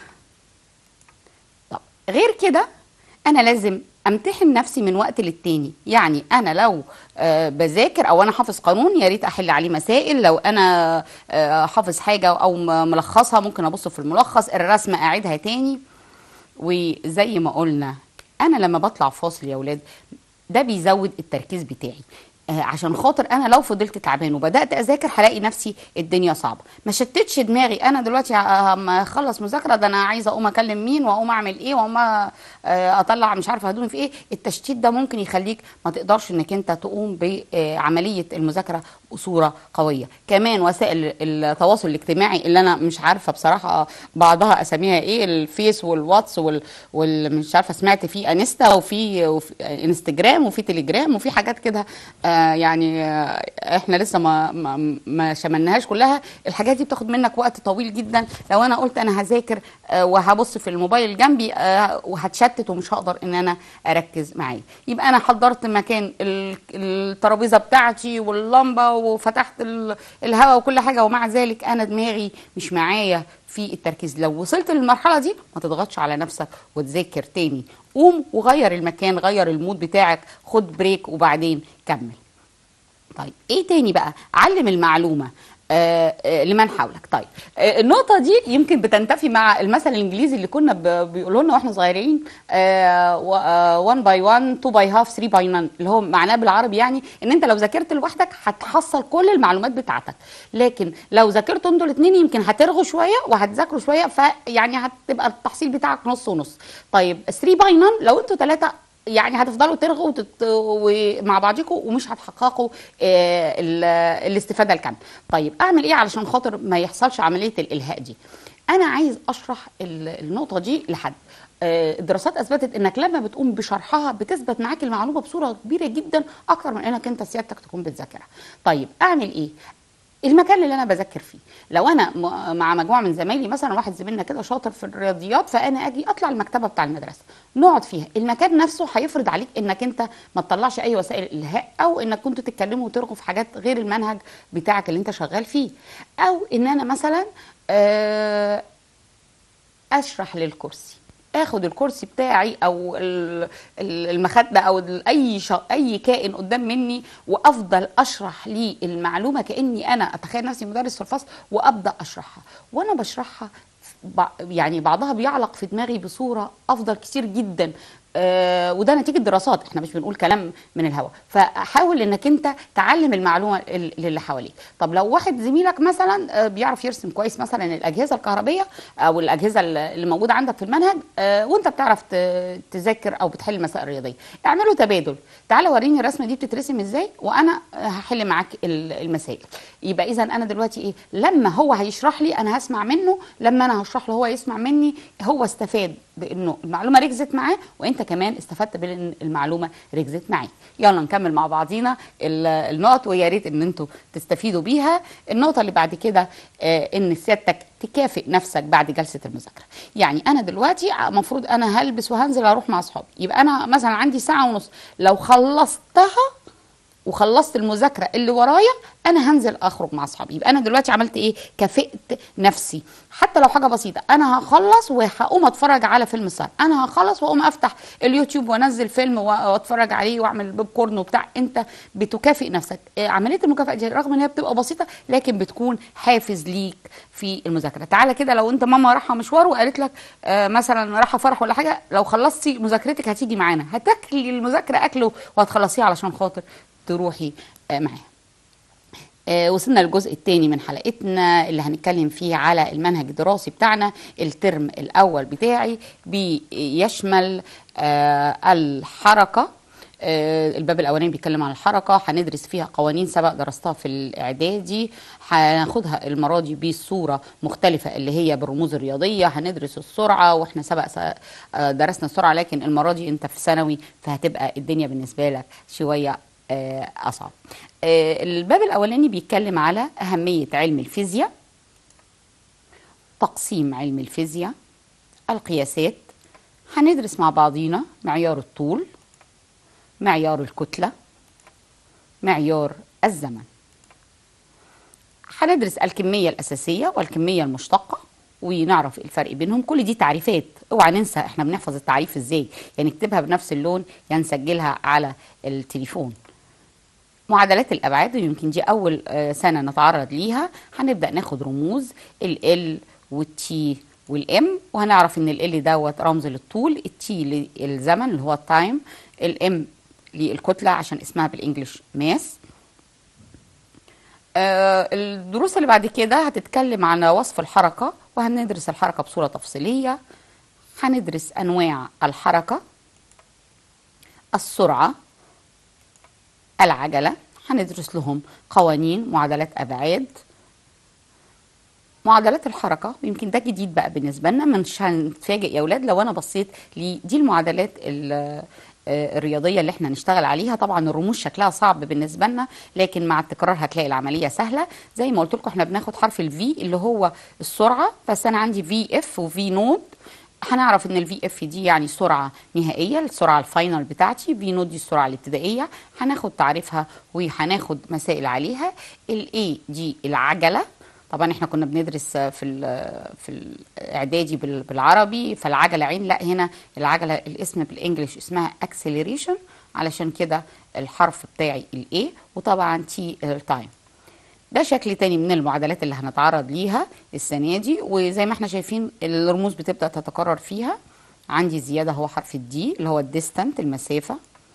طب غير كده انا لازم امتحن نفسي من وقت للتاني يعني انا لو آه بذاكر او انا حافظ قانون يا ريت احل عليه مسائل لو انا آه حافظ حاجه او م- ملخصها ممكن ابص في الملخص الرسمه اعيدها تاني وزي ما قلنا انا لما بطلع فاصل يا ولاد ده بيزود التركيز بتاعي آه، عشان خاطر انا لو فضلت تعبان وبدات اذاكر هلاقي نفسي الدنيا صعبه ما شتتش دماغي انا دلوقتي اما اخلص مذاكره ده انا عايزه اقوم اكلم مين واقوم اعمل ايه واقوم آه، اطلع مش عارفه هدومي في ايه التشتيت ده ممكن يخليك ما تقدرش انك انت تقوم بعمليه المذاكره بصوره قويه كمان وسائل التواصل الاجتماعي اللي انا مش عارفه بصراحه بعضها اساميها ايه الفيس والواتس وال, وال... مش عارفه سمعت في انستا وفي, وفي انستجرام وفي تليجرام وفي حاجات كده آه يعني آه احنا لسه ما ما, ما شملناهاش كلها الحاجات دي بتاخد منك وقت طويل جدا لو انا قلت انا هذاكر آه وهبص في الموبايل جنبي آه وهتشتت ومش هقدر ان انا اركز معاه يبقى انا حضرت مكان الترابيزه بتاعتي واللمبه وفتحت الهواء وكل حاجه ومع ذلك انا دماغي مش معايا في التركيز لو وصلت للمرحله دي ما تضغطش على نفسك وتذاكر تاني قوم وغير المكان غير المود بتاعك خد بريك وبعدين كمل طيب ايه تاني بقى علم المعلومه آه آه لمن حولك طيب آه النقطه دي يمكن بتنتفي مع المثل الانجليزي اللي كنا بيقولوا لنا واحنا صغيرين 1 باي 1 2 باي هاف 3 باي 9 اللي هو معناه بالعربي يعني ان انت لو ذاكرت لوحدك هتحصل كل المعلومات بتاعتك لكن لو ذاكرتوا انتوا الاثنين يمكن هترغوا شويه وهتذاكروا شويه فيعني هتبقى التحصيل بتاعك نص ونص طيب 3 باي 9 لو انتوا ثلاثه يعني هتفضلوا ترغوا وتت... مع بعضكم ومش هتحققوا آه الاستفاده الكامله. طيب اعمل ايه علشان خاطر ما يحصلش عمليه الالهاء دي؟ انا عايز اشرح النقطه دي لحد. آه الدراسات اثبتت انك لما بتقوم بشرحها بتثبت معاك المعلومه بصوره كبيره جدا اكتر من انك انت سيادتك تكون بتذاكرها. طيب اعمل ايه؟ المكان اللي انا بذاكر فيه لو انا مع مجموعه من زمايلي مثلا واحد زميلنا كده شاطر في الرياضيات فانا اجي اطلع المكتبه بتاع المدرسه نقعد فيها المكان نفسه هيفرض عليك انك انت ما تطلعش اي وسائل الهاء او انك كنتوا تتكلموا وترغوا في حاجات غير المنهج بتاعك اللي انت شغال فيه او ان انا مثلا اشرح للكرسي اخد الكرسي بتاعي او المخده او اي اي كائن قدام مني وافضل اشرح ليه المعلومه كاني انا اتخيل نفسي مدرس في الفصل وابدا اشرحها وانا بشرحها يعني بعضها بيعلق في دماغي بصوره افضل كتير جدا آه وده نتيجه دراسات احنا مش بنقول كلام من الهواء فحاول انك انت تعلم المعلومه اللي حواليك طب لو واحد زميلك مثلا آه بيعرف يرسم كويس مثلا الاجهزه الكهربيه او الاجهزه اللي موجوده عندك في المنهج آه وانت بتعرف تذاكر او بتحل مسائل رياضيه اعملوا تبادل تعالى وريني الرسمه دي بتترسم ازاي وانا هحل معاك المسائل يبقى اذا انا دلوقتي ايه لما هو هيشرح لي انا هسمع منه لما انا هشرح له هو يسمع مني هو استفاد بانه المعلومه ركزت معاه وانت كمان استفدت بان المعلومه ركزت معاك يلا نكمل مع بعضينا النقط ويا ريت ان انتوا تستفيدوا بيها النقطه اللي بعد كده آه ان سيادتك تكافئ نفسك بعد جلسه المذاكره يعني انا دلوقتي المفروض انا هلبس وهنزل اروح مع اصحابي يبقى انا مثلا عندي ساعه ونص لو خلصتها وخلصت المذاكره اللي ورايا انا هنزل اخرج مع اصحابي يبقى انا دلوقتي عملت ايه كافئت نفسي حتى لو حاجه بسيطه انا هخلص وهقوم اتفرج على فيلم سهر انا هخلص واقوم افتح اليوتيوب وانزل فيلم واتفرج عليه واعمل بوب كورن وبتاع انت بتكافئ نفسك عمليه المكافاه دي رغم ان هي بتبقى بسيطه لكن بتكون حافز ليك في المذاكره تعالى كده لو انت ماما رايحه مشوار وقالت لك آه مثلا رايحه فرح ولا حاجه لو خلصتي مذاكرتك هتيجي معانا هتاكلي المذاكره اكله وهتخلصيها علشان خاطر تروحي آه معاها آه وصلنا للجزء الثاني من حلقتنا اللي هنتكلم فيه على المنهج الدراسي بتاعنا الترم الاول بتاعي بيشمل آه الحركه آه الباب الاولاني بيتكلم عن الحركه هندرس فيها قوانين سبق درستها في الاعدادي هناخدها المره دي بصوره مختلفه اللي هي بالرموز الرياضيه هندرس السرعه واحنا سبق درسنا السرعه لكن المره دي انت في ثانوي فهتبقى الدنيا بالنسبه لك شويه اصعب الباب الاولاني بيتكلم على اهميه علم الفيزياء تقسيم علم الفيزياء القياسات هندرس مع بعضينا معيار الطول معيار الكتله معيار الزمن هندرس الكميه الاساسيه والكميه المشتقه ونعرف الفرق بينهم كل دي تعريفات اوعى ننسى احنا بنحفظ التعريف ازاي يعني نكتبها بنفس اللون يا نسجلها على التليفون معادلات الابعاد ويمكن دي اول سنه نتعرض ليها هنبدا ناخد رموز ال والتي والام وهنعرف ان ال دوت رمز للطول التي للزمن اللي هو التايم الام للكتله عشان اسمها بالانجلش ماس آه، الدروس اللي بعد كده هتتكلم عن وصف الحركة وهندرس الحركة بصورة تفصيلية هندرس أنواع الحركة السرعة العجلة هندرس لهم قوانين معادلات أبعاد معادلات الحركة ويمكن ده جديد بقى بالنسبة لنا مش هنتفاجئ يا أولاد لو أنا بصيت لي دي المعادلات ال- آه، الرياضية اللي احنا نشتغل عليها طبعا الرموز شكلها صعب بالنسبة لنا لكن مع التكرار هتلاقي العملية سهلة زي ما قلت لكم احنا بناخد حرف الفي اللي هو السرعة بس أنا عندي في اف وفي نود هنعرف ان الفي اف دي يعني سرعه نهائيه السرعه الفاينل بتاعتي في نود دي السرعه الابتدائيه هناخد تعريفها وهناخد مسائل عليها الاي دي العجله طبعا احنا كنا بندرس في ال- في الاعدادي بال- بالعربي فالعجله عين لا هنا العجله الاسم بالانجلش اسمها اكسلريشن علشان كده الحرف بتاعي الاي وطبعا تي التايم ده شكل تاني من المعادلات اللي هنتعرض ليها السنة دي وزي ما احنا شايفين الرموز بتبدأ تتكرر فيها عندي زيادة هو حرف الدي اللي هو الديستنت المسافة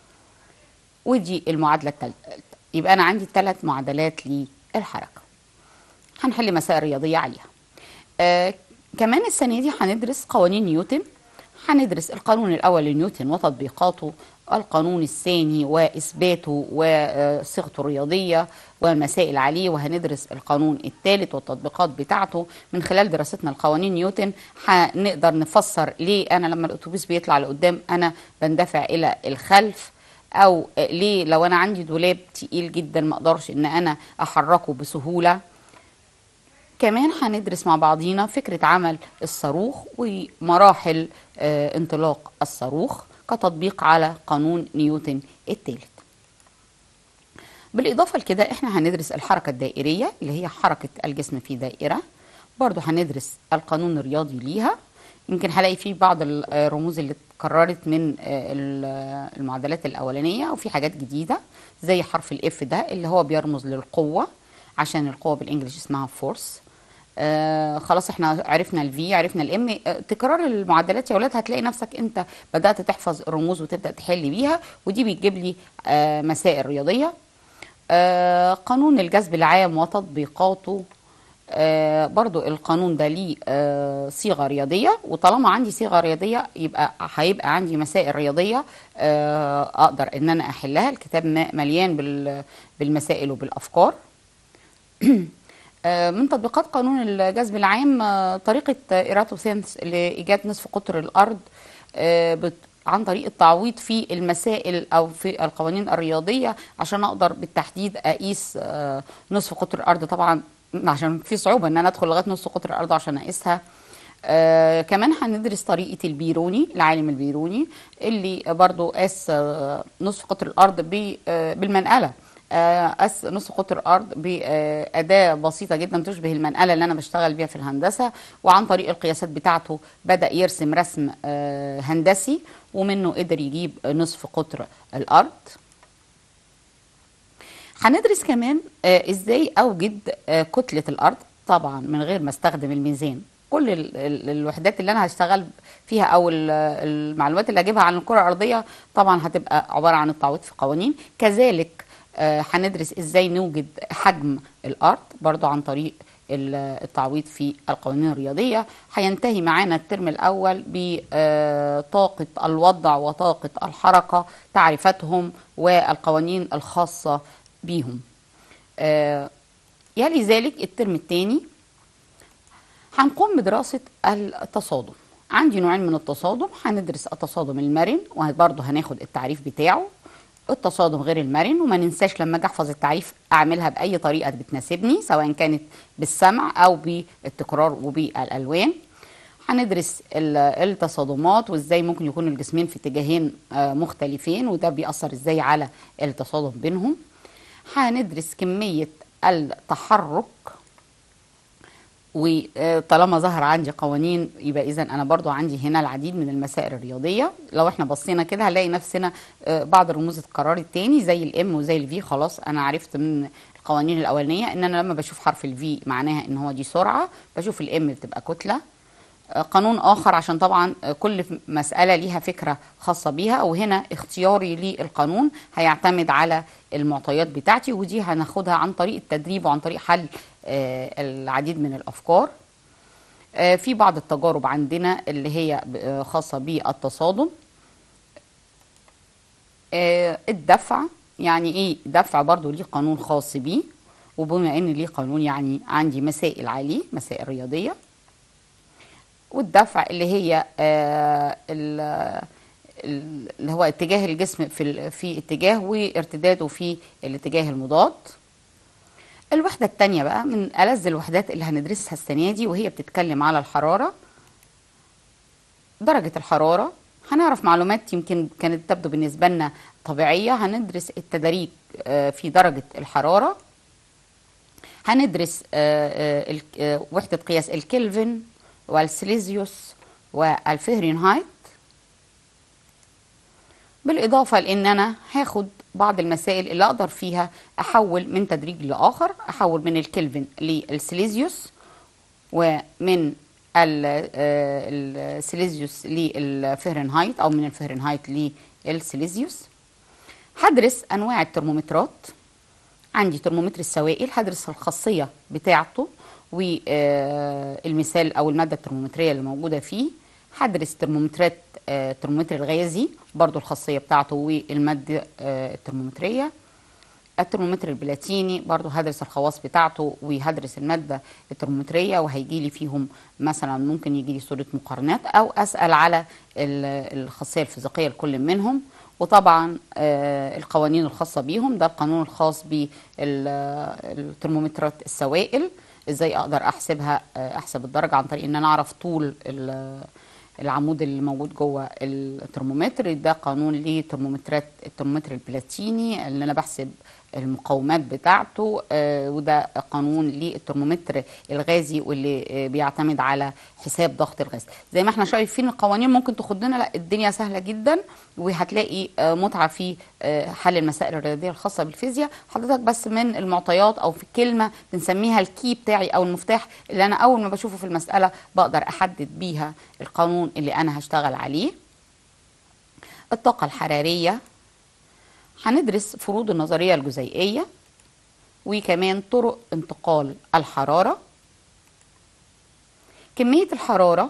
ودي المعادلة التالتة يبقى أنا عندي ثلاث معادلات للحركة هنحل مسائل رياضية عليها آه كمان السنة دي هندرس قوانين نيوتن هندرس القانون الأول لنيوتن وتطبيقاته القانون الثاني وإثباته وصيغته الرياضية ومسائل عليه وهندرس القانون الثالث والتطبيقات بتاعته من خلال دراستنا لقوانين نيوتن هنقدر نفسر ليه أنا لما الأتوبيس بيطلع لقدام أنا بندفع إلى الخلف أو ليه لو أنا عندي دولاب تقيل جدا ما أقدرش إن أنا أحركه بسهولة كمان هندرس مع بعضينا فكرة عمل الصاروخ ومراحل آه، انطلاق الصاروخ كتطبيق على قانون نيوتن الثالث بالإضافة لكده احنا هندرس الحركة الدائرية اللي هي حركة الجسم في دائرة برضو هندرس القانون الرياضي ليها يمكن هلاقي فيه بعض الرموز اللي اتكررت من آه، ال- المعادلات الأولانية وفي حاجات جديدة زي حرف الاف ده اللي هو بيرمز للقوة عشان القوة بالانجلش اسمها فورس آه خلاص احنا عرفنا الفي عرفنا الام آه تكرار المعادلات يا ولاد هتلاقي نفسك انت بدأت تحفظ الرموز وتبدأ تحل بيها ودي بتجيب لي آه مسائل رياضية آه قانون الجذب العام وتطبيقاته آه برضو القانون ده ليه آه صيغة رياضية وطالما عندي صيغة رياضية يبقى هيبقى عندي مسائل رياضية آه أقدر إن أنا أحلها الكتاب م- مليان بال- بالمسائل وبالأفكار آه، من تطبيقات قانون الجذب العام آه، طريقة إيراتوثينس لإيجاد نصف قطر الأرض آه، بت- عن طريق التعويض في المسائل أو في القوانين الرياضية عشان أقدر بالتحديد أقيس آه، نصف قطر الأرض طبعا عشان في صعوبة إن أنا أدخل لغاية نصف قطر الأرض عشان أقيسها آه كمان هندرس طريقة البيروني العالم البيروني اللي برضو قاس آه نصف قطر الأرض ب- آه بالمنقلة آه، قاس نصف قطر الأرض بأداة بسيطة جدا تشبه المنقلة اللي أنا بشتغل بيها في الهندسة وعن طريق القياسات بتاعته بدأ يرسم رسم آه، هندسي ومنه قدر يجيب نصف قطر الأرض هندرس كمان آه، ازاي اوجد آه، كتلة الارض طبعا من غير ما استخدم الميزان كل ال- ال- الوحدات اللي انا هشتغل فيها او ال- المعلومات اللي هجيبها عن الكرة الارضية طبعا هتبقى عبارة عن التعويض في قوانين كذلك آه، هندرس ازاي نوجد حجم الارض برضو عن طريق ال- التعويض في القوانين الرياضية هينتهي معانا الترم الأول بطاقة الوضع وطاقة الحركة تعريفاتهم والقوانين الخاصة بيهم آه، يلي ذلك الترم الثاني هنقوم بدراسة التصادم عندي نوعين من التصادم هندرس التصادم المرن وبرضه هناخد التعريف بتاعه التصادم غير المرن وما ننساش لما اجي احفظ التعريف اعملها باي طريقه بتناسبني سواء كانت بالسمع او بالتكرار وبالالوان هندرس ال- التصادمات وازاي ممكن يكون الجسمين في اتجاهين آه، مختلفين وده بيأثر ازاي على التصادم بينهم هندرس كمية التحرك وطالما ظهر عندي قوانين يبقى اذا انا برضو عندي هنا العديد من المسائل الرياضيه لو احنا بصينا كده هنلاقي نفسنا آه، بعض الرموز اتكررت تاني زي الام وزي الفي خلاص انا عرفت من القوانين الاولانيه ان انا لما بشوف حرف الفي معناها ان هو دي سرعه بشوف الام بتبقى كتله قانون اخر عشان طبعا كل مساله ليها فكره خاصه بيها وهنا اختياري للقانون هيعتمد على المعطيات بتاعتي ودي هناخدها عن طريق التدريب وعن طريق حل آه، العديد من الافكار آه، في بعض التجارب عندنا اللي هي ب- خاصه بالتصادم آه، الدفع يعني ايه دفع برضو ليه قانون خاص بيه وبما ان ليه قانون يعني عندي مسائل عليه مسائل رياضيه والدفع اللي هي آه، ال- ال- اللي هو اتجاه الجسم في ال- في اتجاه وارتداده في الاتجاه المضاد الوحدة التانية بقى من ألذ الوحدات اللي هندرسها السنة دي وهي بتتكلم على الحرارة درجة الحرارة هنعرف معلومات يمكن كانت تبدو بالنسبة لنا طبيعية هندرس التدريج آه، في درجة الحرارة هندرس آه، آه، ال- آه، وحدة قياس الكلفن والسيليزيوس والفهرنهايت بالإضافة لأن أنا هاخد بعض المسائل اللي أقدر فيها أحول من تدريج لآخر أحول من الكلفن للسيليزيوس ومن ال- آه، السيليزيوس للفهرنهايت أو من الفهرنهايت للسيليزيوس هدرس أنواع الترمومترات عندي ترمومتر السوائل هدرس الخاصية بتاعته والمثال أو المادة الترمومترية اللي موجودة فيه هدرس ترمومترات آه، الترمومتر الغازي برضو الخاصية بتاعته والمادة آه، الترمومترية الترمومتر البلاتيني برضو هدرس الخواص بتاعته وهدرس المادة الترمومترية وهيجي لي فيهم مثلا ممكن يجي لي صورة مقارنات أو أسأل على ال- الخاصية الفيزيقية لكل منهم وطبعا آه، القوانين الخاصة بيهم ده القانون الخاص بالترمومترات السوائل ازاي اقدر احسبها آه، احسب الدرجة عن طريق ان انا اعرف طول ال- العمود اللي موجود جوه الترمومتر ده قانون لترمومترات الترمومتر البلاتيني اللي انا بحسب المقاومات بتاعته آه، وده قانون للترمومتر الغازي واللي آه، بيعتمد على حساب ضغط الغاز زي ما احنا شايفين القوانين ممكن تاخدنا لا الدنيا سهله جدا وهتلاقي آه، متعه في آه، حل المسائل الرياضيه الخاصه بالفيزياء حضرتك بس من المعطيات او في كلمه بنسميها الكي بتاعي او المفتاح اللي انا اول ما بشوفه في المساله بقدر احدد بيها القانون اللي انا هشتغل عليه الطاقه الحراريه هندرس فروض النظرية الجزيئية وكمان طرق انتقال الحرارة كمية الحرارة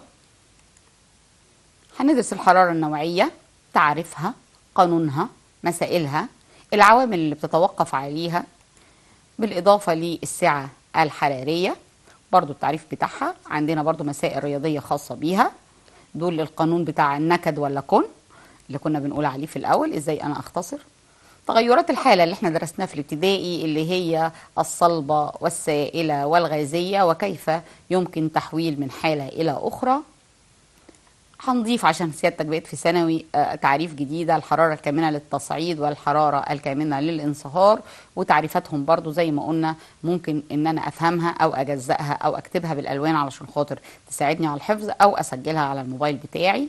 هندرس الحرارة النوعية تعريفها قانونها مسائلها العوامل اللي بتتوقف عليها بالإضافة للسعة الحرارية برضو التعريف بتاعها عندنا برضو مسائل رياضية خاصة بيها دول القانون بتاع النكد ولا كن اللي كنا بنقول عليه في الأول إزاي أنا أختصر تغيرات الحالة اللي احنا درسناها في الابتدائي اللي هي الصلبة والسائلة والغازية وكيف يمكن تحويل من حالة إلى أخرى هنضيف عشان سيادتك بقيت في ثانوي آه، تعريف جديدة الحرارة الكامنة للتصعيد والحرارة الكامنة للانصهار وتعريفاتهم برضو زي ما قلنا ممكن ان انا افهمها او اجزأها او اكتبها بالالوان علشان خاطر تساعدني على الحفظ او اسجلها على الموبايل بتاعي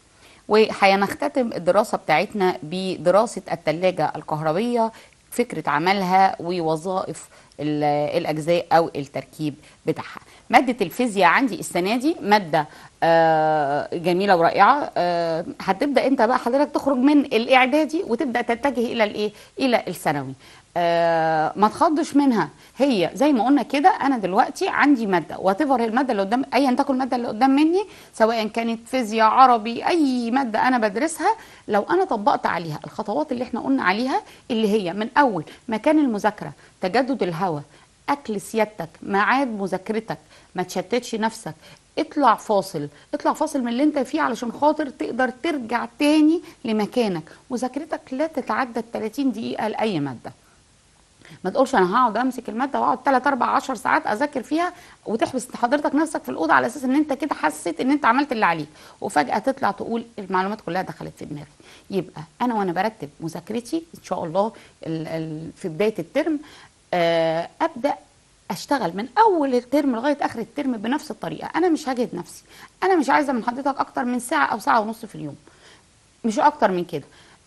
وهنختتم الدراسة بتاعتنا بدراسة الثلاجة الكهربية فكرة عملها ووظائف ال- الأجزاء أو التركيب بتاعها مادة الفيزياء عندي السنة دي مادة آه، جميلة ورائعة آه، هتبدأ أنت بقى حضرتك تخرج من الإعدادي وتبدأ تتجه إلى الإيه؟ إلى الثانوي آه، ما تخضش منها هي زي ما قلنا كده انا دلوقتي عندي ماده واتيفر الماده اللي قدام ايا تكن الماده اللي قدام مني سواء كانت فيزياء عربي اي ماده انا بدرسها لو انا طبقت عليها الخطوات اللي احنا قلنا عليها اللي هي من اول مكان المذاكره تجدد الهواء اكل سيادتك ميعاد مذاكرتك ما تشتتش نفسك اطلع فاصل اطلع فاصل من اللي انت فيه علشان خاطر تقدر ترجع تاني لمكانك مذاكرتك لا تتعدى ال 30 دقيقه لاي ماده ما تقولش انا هقعد امسك الماده واقعد 3 4 10 ساعات اذاكر فيها وتحبس حضرتك نفسك في الاوضه على اساس ان انت كده حسيت ان انت عملت اللي عليك وفجاه تطلع تقول المعلومات كلها دخلت في دماغي يبقى انا وانا برتب مذاكرتي ان شاء الله ال ال في بدايه الترم آه ابدا اشتغل من اول الترم لغايه اخر الترم بنفس الطريقه انا مش هجهد نفسي انا مش عايزه من حضرتك اكتر من ساعه او ساعه ونص في اليوم مش اكتر من كده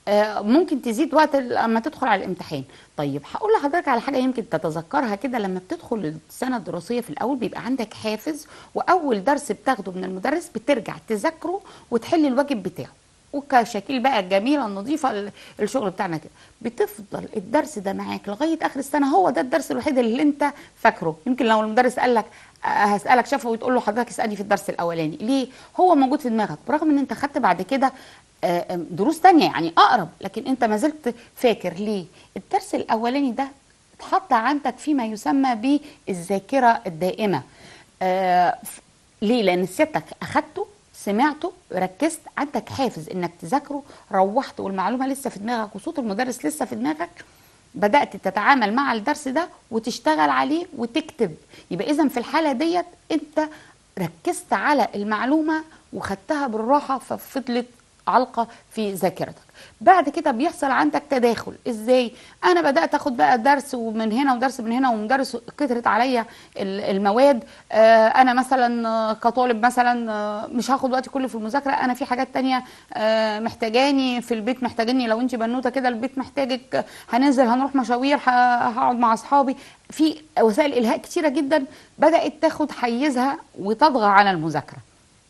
آه، ممكن تزيد وقت لما تدخل على الامتحان طيب هقول لحضرتك على حاجه يمكن تتذكرها كده لما بتدخل السنه الدراسيه في الاول بيبقى عندك حافز واول درس بتاخده من المدرس بترجع تذاكره وتحل الواجب بتاعه وكشكل بقى الجميله النظيفه ال- الشغل بتاعنا كده بتفضل الدرس ده معاك لغايه اخر السنه هو ده الدرس الوحيد اللي انت فاكره يمكن لو المدرس قال لك آه، هسالك شفوي وتقول له حضرتك اسالني في الدرس الاولاني ليه هو موجود في دماغك برغم ان انت خدت بعد كده آه، آه، دروس تانية يعني اقرب لكن انت ما زلت فاكر ليه الدرس الاولاني ده اتحط عندك فيما يسمى بالذاكره الدائمه آه، ف- ليه لان سيادتك اخدته سمعته ركزت عندك حافز انك تذاكره روحت والمعلومه لسه في دماغك وصوت المدرس لسه في دماغك بدات تتعامل مع الدرس ده وتشتغل عليه وتكتب يبقى اذا في الحاله ديت انت ركزت على المعلومه وخدتها بالراحه ففضلت علقه في ذاكرتك بعد كده بيحصل عندك تداخل ازاي انا بدات اخد بقى درس ومن هنا ودرس من هنا ومدرس كترت عليا ال- المواد آه، انا مثلا آه، كطالب مثلا آه، مش هاخد وقتي كله في المذاكره انا في حاجات تانية آه، محتاجاني في البيت محتاجيني لو انت بنوته كده البيت محتاجك آه، هننزل هنروح مشاوير ه- هقعد مع اصحابي في وسائل الهاء كتيره جدا بدات تاخد حيزها وتطغى على المذاكره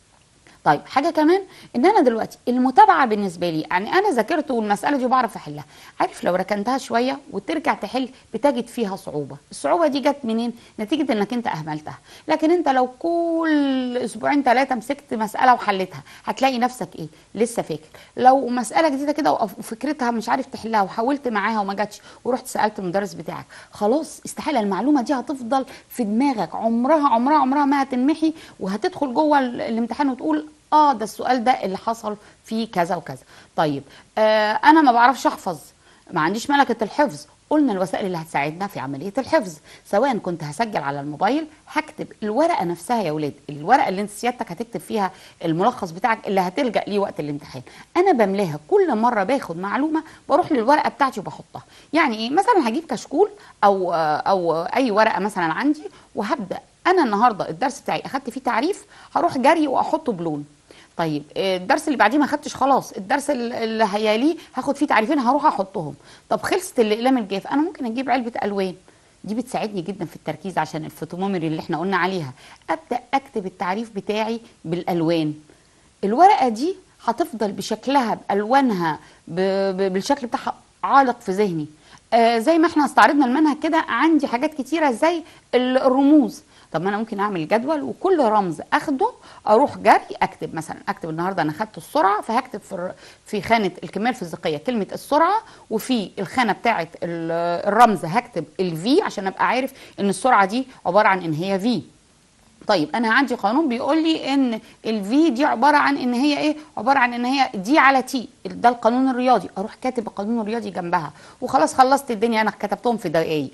طيب حاجه كمان ان انا دلوقتي المتابعه بالنسبه لي يعني انا ذاكرت والمساله دي بعرف احلها عارف لو ركنتها شويه وترجع تحل بتجد فيها صعوبه الصعوبه دي جت منين نتيجه انك انت اهملتها لكن انت لو كل اسبوعين ثلاثه مسكت مساله وحلتها هتلاقي نفسك ايه لسه فاكر لو مساله جديده كده وف- وفكرتها مش عارف تحلها وحاولت معاها وما جاتش ورحت سالت المدرس بتاعك خلاص استحاله المعلومه دي هتفضل في دماغك عمرها عمرها عمرها ما هتنمحي وهتدخل جوه ال- الامتحان وتقول اه ده السؤال ده اللي حصل فيه كذا وكذا طيب آه انا ما بعرفش احفظ ما عنديش ملكه الحفظ قلنا الوسائل اللي هتساعدنا في عمليه الحفظ سواء كنت هسجل على الموبايل هكتب الورقه نفسها يا ولاد الورقه اللي انت سيادتك هتكتب فيها الملخص بتاعك اللي هتلجا ليه وقت الامتحان انا بملاها كل مره باخد معلومه بروح للورقه بتاعتي وبحطها يعني ايه مثلا هجيب كشكول او او اي ورقه مثلا عندي وهبدا انا النهارده الدرس بتاعي اخدت فيه تعريف هروح جري واحطه بلون طيب آه، الدرس اللي بعديه ما خدتش خلاص الدرس ال- اللي هياليه هاخد فيه تعريفين هروح احطهم طب خلصت الاقلام الجاف انا ممكن اجيب علبه الوان دي بتساعدني جدا في التركيز عشان الفوتوميموري اللي احنا قلنا عليها ابدا اكتب التعريف بتاعي بالالوان الورقه دي هتفضل بشكلها بالوانها ب- ب- بالشكل بتاعها عالق في ذهني آه زي ما احنا استعرضنا المنهج كده عندي حاجات كتيره زي ال- الرموز طب ما انا ممكن اعمل جدول وكل رمز اخده اروح جري اكتب مثلا اكتب النهارده انا خدت السرعه فهكتب في الر- في خانه الكميه الفيزيقيه كلمه السرعه وفي الخانه بتاعه ال- الرمز هكتب الفي عشان ابقى عارف ان السرعه دي عباره عن ان هي في طيب انا عندي قانون بيقول لي ان الفي دي عباره عن ان هي ايه عباره عن ان هي دي على تي ده القانون الرياضي اروح كاتب القانون الرياضي جنبها وخلاص خلصت الدنيا انا كتبتهم في دقايق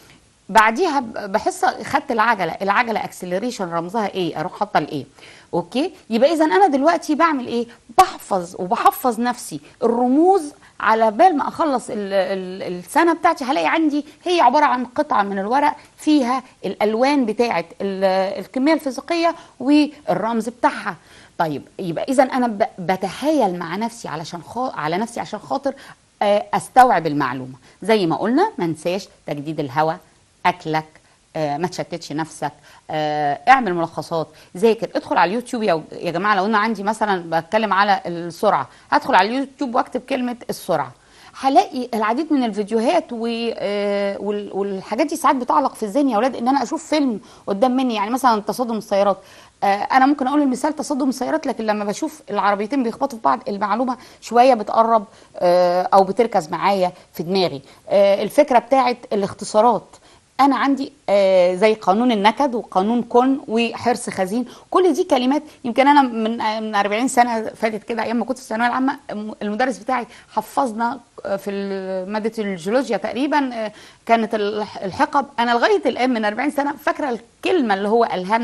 بعديها ب- بحس خدت العجله العجله اكسلريشن رمزها ايه اروح حاطه الايه اوكي يبقى اذا انا دلوقتي بعمل ايه بحفظ وبحفظ نفسي الرموز على بال ما اخلص ال ال السنه بتاعتي هلاقي عندي هي عباره عن قطعه من الورق فيها الالوان بتاعه ال- الكميه الفيزيقيه والرمز بتاعها طيب يبقى اذا انا ب- بتحايل مع نفسي علشان خا... على نفسي عشان خاطر آه، استوعب المعلومه زي ما قلنا ما انساش تجديد الهواء اكلك آه، ما تشتتش نفسك آه، اعمل ملخصات ذاكر ادخل على اليوتيوب يا يا جماعه لو انا عندي مثلا بتكلم على السرعه هدخل على اليوتيوب واكتب كلمه السرعه هلاقي العديد من الفيديوهات و- آه، وال- والحاجات دي ساعات بتعلق في الذهن يا اولاد ان انا اشوف فيلم قدام مني يعني مثلا تصادم السيارات آه، انا ممكن اقول المثال تصادم السيارات لكن لما بشوف العربيتين بيخبطوا في بعض المعلومه شويه بتقرب آه، او بتركز معايا في دماغي آه، الفكره بتاعت الاختصارات انا عندي آه زي قانون النكد وقانون كن وحرص خزين كل دي كلمات يمكن انا من آه من 40 سنه فاتت كده ايام ما كنت في الثانويه العامه م- المدرس بتاعي حفظنا آه، في ال- ماده الجيولوجيا تقريبا آه، كانت الح- الحقب انا لغايه الان من 40 سنه فاكره الكلمه اللي هو قالها لنا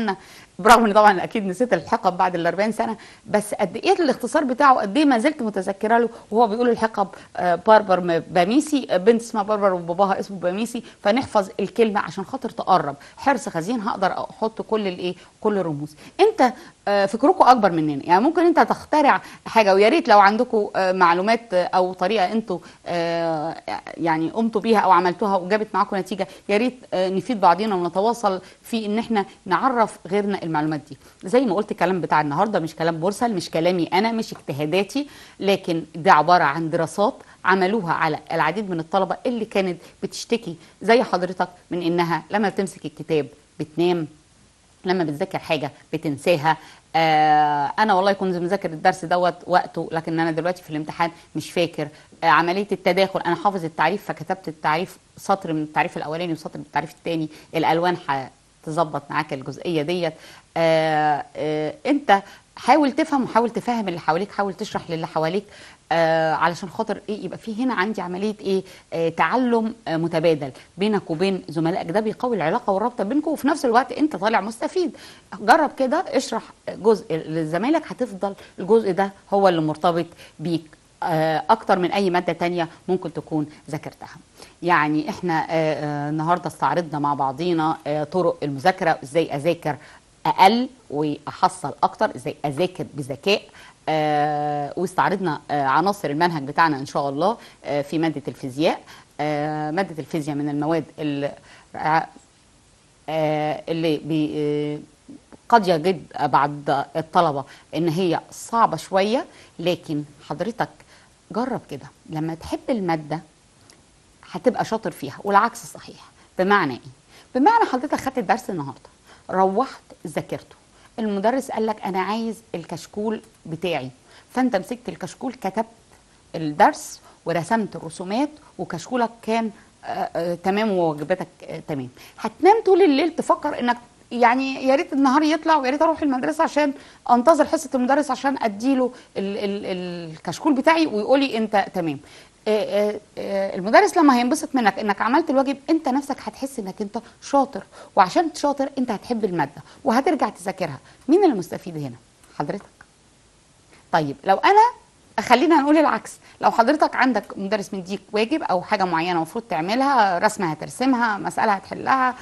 برغم ان طبعا اكيد نسيت الحقب بعد ال 40 سنه بس قد ايه الاختصار بتاعه قد ايه ما زلت متذكره له وهو بيقول الحقب آه، باربر م- باميسي آه، بنت اسمها باربر وباباها اسمه باميسي فنحفظ الكلمه عشان خاطر تقرب حرص خزين هقدر احط كل الايه كل الرموز انت آه، فكركم اكبر مننا يعني ممكن انت تخترع حاجه ويا ريت لو عندكم آه، معلومات آه، او طريقه انتوا آه، يعني قمتوا بيها او عملتوها وجابت معاكم نتيجه يا ريت آه، نفيد بعضينا ونتواصل في ان احنا نعرف غيرنا المعلومات دي زي ما قلت الكلام بتاع النهارده مش كلام مرسل مش كلامي انا مش اجتهاداتي لكن ده عباره عن دراسات عملوها على العديد من الطلبه اللي كانت بتشتكي زي حضرتك من انها لما بتمسك الكتاب بتنام لما بتذاكر حاجه بتنساها آه انا والله كنت مذاكر الدرس دوت وقته لكن انا دلوقتي في الامتحان مش فاكر آه عمليه التداخل انا حافظ التعريف فكتبت التعريف سطر من التعريف الاولاني وسطر من التعريف الثاني الالوان هتظبط معاك الجزئيه ديت آه آه انت حاول تفهم وحاول تفهم اللي حواليك حاول تشرح للي حواليك آه علشان خاطر ايه يبقى في هنا عندي عمليه ايه آه تعلم آه متبادل بينك وبين زملائك ده بيقوي العلاقه والرابطه بينكم وفي نفس الوقت انت طالع مستفيد جرب كده اشرح جزء لزمايلك هتفضل الجزء ده هو اللي مرتبط بيك آه، اكتر من اي ماده تانية ممكن تكون ذاكرتها يعني احنا آه، آه، النهارده استعرضنا مع بعضينا آه، طرق المذاكره ازاي اذاكر اقل واحصل اكتر ازاي اذاكر بذكاء آه واستعرضنا آه عناصر المنهج بتاعنا ان شاء الله آه في ماده الفيزياء آه ماده الفيزياء من المواد اللي آه اللي بي آه قد يجد بعض الطلبه ان هي صعبه شويه لكن حضرتك جرب كده لما تحب الماده هتبقى شاطر فيها والعكس صحيح بمعنى ايه بمعنى حضرتك خدت الدرس النهارده روحت ذاكرته المدرس قال لك انا عايز الكشكول بتاعي فانت مسكت الكشكول كتبت الدرس ورسمت الرسومات وكشكولك كان آه آه تمام وواجباتك آه تمام هتنام طول الليل تفكر انك يعني يا ريت النهار يطلع ويا ريت اروح المدرسه عشان انتظر حصه المدرس عشان اديله ال ال الكشكول بتاعي ويقول لي انت تمام آه، آه، آه، المدرس لما هينبسط منك انك عملت الواجب انت نفسك هتحس انك انت شاطر وعشان شاطر انت هتحب الماده وهترجع تذاكرها مين اللي مستفيد هنا حضرتك طيب لو انا خلينا نقول العكس لو حضرتك عندك مدرس مديك واجب او حاجه معينه المفروض تعملها رسمه هترسمها مساله هتحلها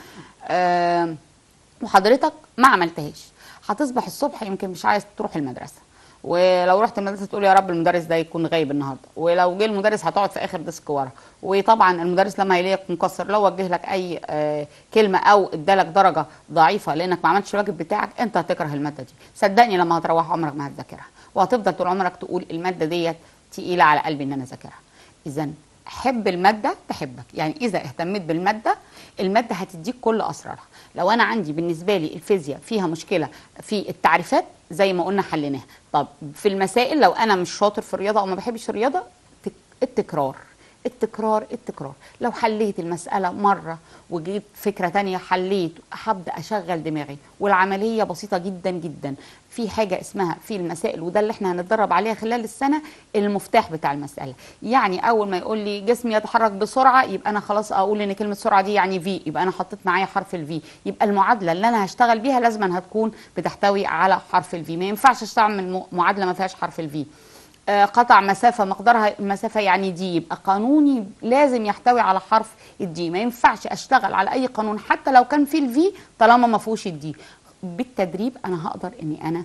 آه وحضرتك ما عملتهاش هتصبح الصبح يمكن مش عايز تروح المدرسه ولو رحت المدرسه تقول يا رب المدرس ده يكون غايب النهارده ولو جه المدرس هتقعد في اخر ديسك ورا وطبعا المدرس لما هيلاقيك مقصر لو وجه لك اي آه كلمه او ادالك درجه ضعيفه لانك ما عملتش الواجب بتاعك انت هتكره الماده دي صدقني لما هتروح عمرك ما هتذاكرها وهتفضل طول عمرك تقول الماده ديت تقيله على قلبي ان انا اذاكرها اذا حب الماده تحبك يعني اذا اهتميت بالماده الماده هتديك كل اسرارها لو انا عندي بالنسبه لي الفيزياء فيها مشكله في التعريفات زي ما قلنا حليناها طب في المسائل لو انا مش شاطر في الرياضه او ما بحبش الرياضه تك- التكرار التكرار التكرار لو حليت المسألة مرة وجيت فكرة تانية حليت هبدأ أشغل دماغي والعملية بسيطة جدا جدا في حاجة اسمها في المسائل وده اللي احنا هنتدرب عليها خلال السنة المفتاح بتاع المسألة يعني أول ما يقول لي جسمي يتحرك بسرعة يبقى أنا خلاص أقول إن كلمة سرعة دي يعني في يبقى أنا حطيت معايا حرف الفي يبقى المعادلة اللي أنا هشتغل بيها لازم هتكون بتحتوي على حرف الفي ما ينفعش أستعمل م- معادلة ما فيهاش حرف الفي آه، قطع مسافة مقدارها المسافة يعني دي يبقى قانوني لازم يحتوي على حرف الدي ما ينفعش اشتغل على اي قانون حتى لو كان فيه الفي طالما ما فيهوش الدي بالتدريب انا هقدر اني انا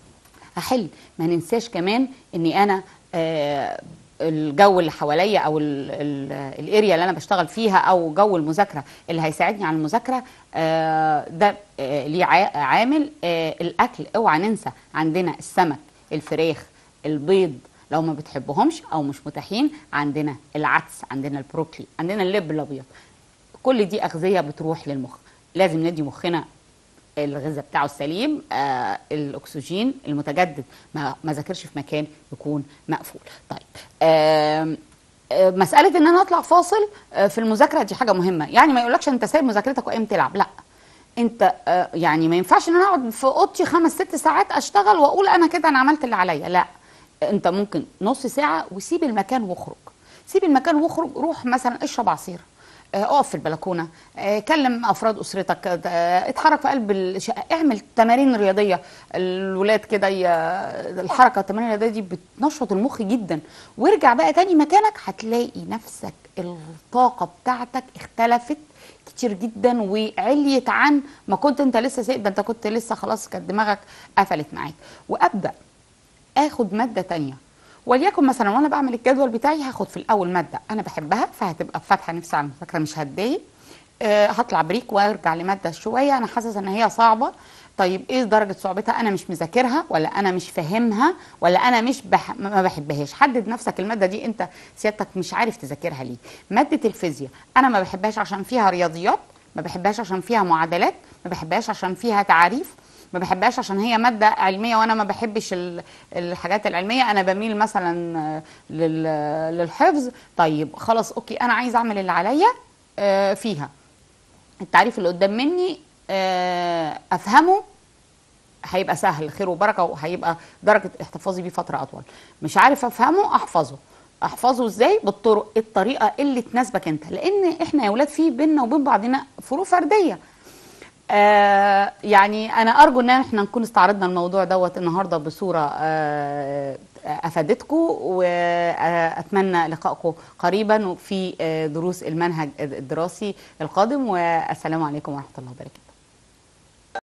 هحل ما ننساش كمان اني انا آه، الجو اللي حواليا او ال- ال- الاريا اللي انا بشتغل فيها او جو المذاكره اللي هيساعدني على المذاكره آه، ده آه، ليه عا- عامل آه، الاكل اوعى ننسى عندنا السمك الفراخ البيض لو ما بتحبهمش او مش متاحين عندنا العدس عندنا البروكلي عندنا اللب الابيض كل دي اغذيه بتروح للمخ لازم ندي مخنا الغذاء بتاعه السليم آه الاكسجين المتجدد ما ما ذاكرش في مكان يكون مقفول طيب آم، آه مساله ان انا اطلع فاصل آه في المذاكره دي حاجه مهمه يعني ما يقولكش انت سايب مذاكرتك وقايم تلعب لا انت آه يعني ما ينفعش ان انا اقعد في اوضتي خمس ست ساعات اشتغل واقول انا كده انا عملت اللي عليا لا انت ممكن نص ساعه وسيب المكان واخرج سيب المكان واخرج روح مثلا اشرب عصير آه، اقف في البلكونه آه، كلم افراد اسرتك آه، اتحرك في قلب الشقه اعمل تمارين رياضيه الولاد كده ي- الحركه التمارين الرياضيه دي بتنشط المخ جدا وارجع بقى تاني مكانك هتلاقي نفسك الطاقه بتاعتك اختلفت كتير جدا وعليت عن ما كنت انت لسه سايق ده انت كنت لسه خلاص كانت دماغك قفلت معاك وابدا اخد ماده تانية وليكن مثلا وانا بعمل الجدول بتاعي هاخد في الاول ماده انا بحبها فهتبقى فاتحه نفسي على فكره مش هتضايق أه هطلع بريك وارجع لماده شويه انا حاسس ان هي صعبه طيب ايه درجه صعوبتها انا مش مذاكرها ولا انا مش فاهمها ولا انا مش بح... ما بحبهاش حدد نفسك الماده دي انت سيادتك مش عارف تذاكرها ليه ماده الفيزياء انا ما بحبهاش عشان فيها رياضيات ما بحبهاش عشان فيها معادلات ما بحبهاش عشان فيها تعاريف ما بحبهاش عشان هي ماده علميه وانا ما بحبش ال- الحاجات العلميه انا بميل مثلا آه، لل- للحفظ طيب خلاص اوكي انا عايز اعمل اللي عليا آه، فيها التعريف اللي قدام مني آه، افهمه هيبقى سهل خير وبركه وهيبقى درجه احتفاظي بيه فتره اطول مش عارف افهمه احفظه احفظه ازاي بالطرق الطريقه اللي تناسبك انت لان احنا يا ولاد في بيننا وبين بعضنا فروق فرديه آه يعني انا ارجو ان احنا نكون استعرضنا الموضوع دوت النهارده بصوره آه افادتكم واتمنى لقائكم قريبا في آه، دروس المنهج الدراسي القادم والسلام عليكم ورحمه الله وبركاته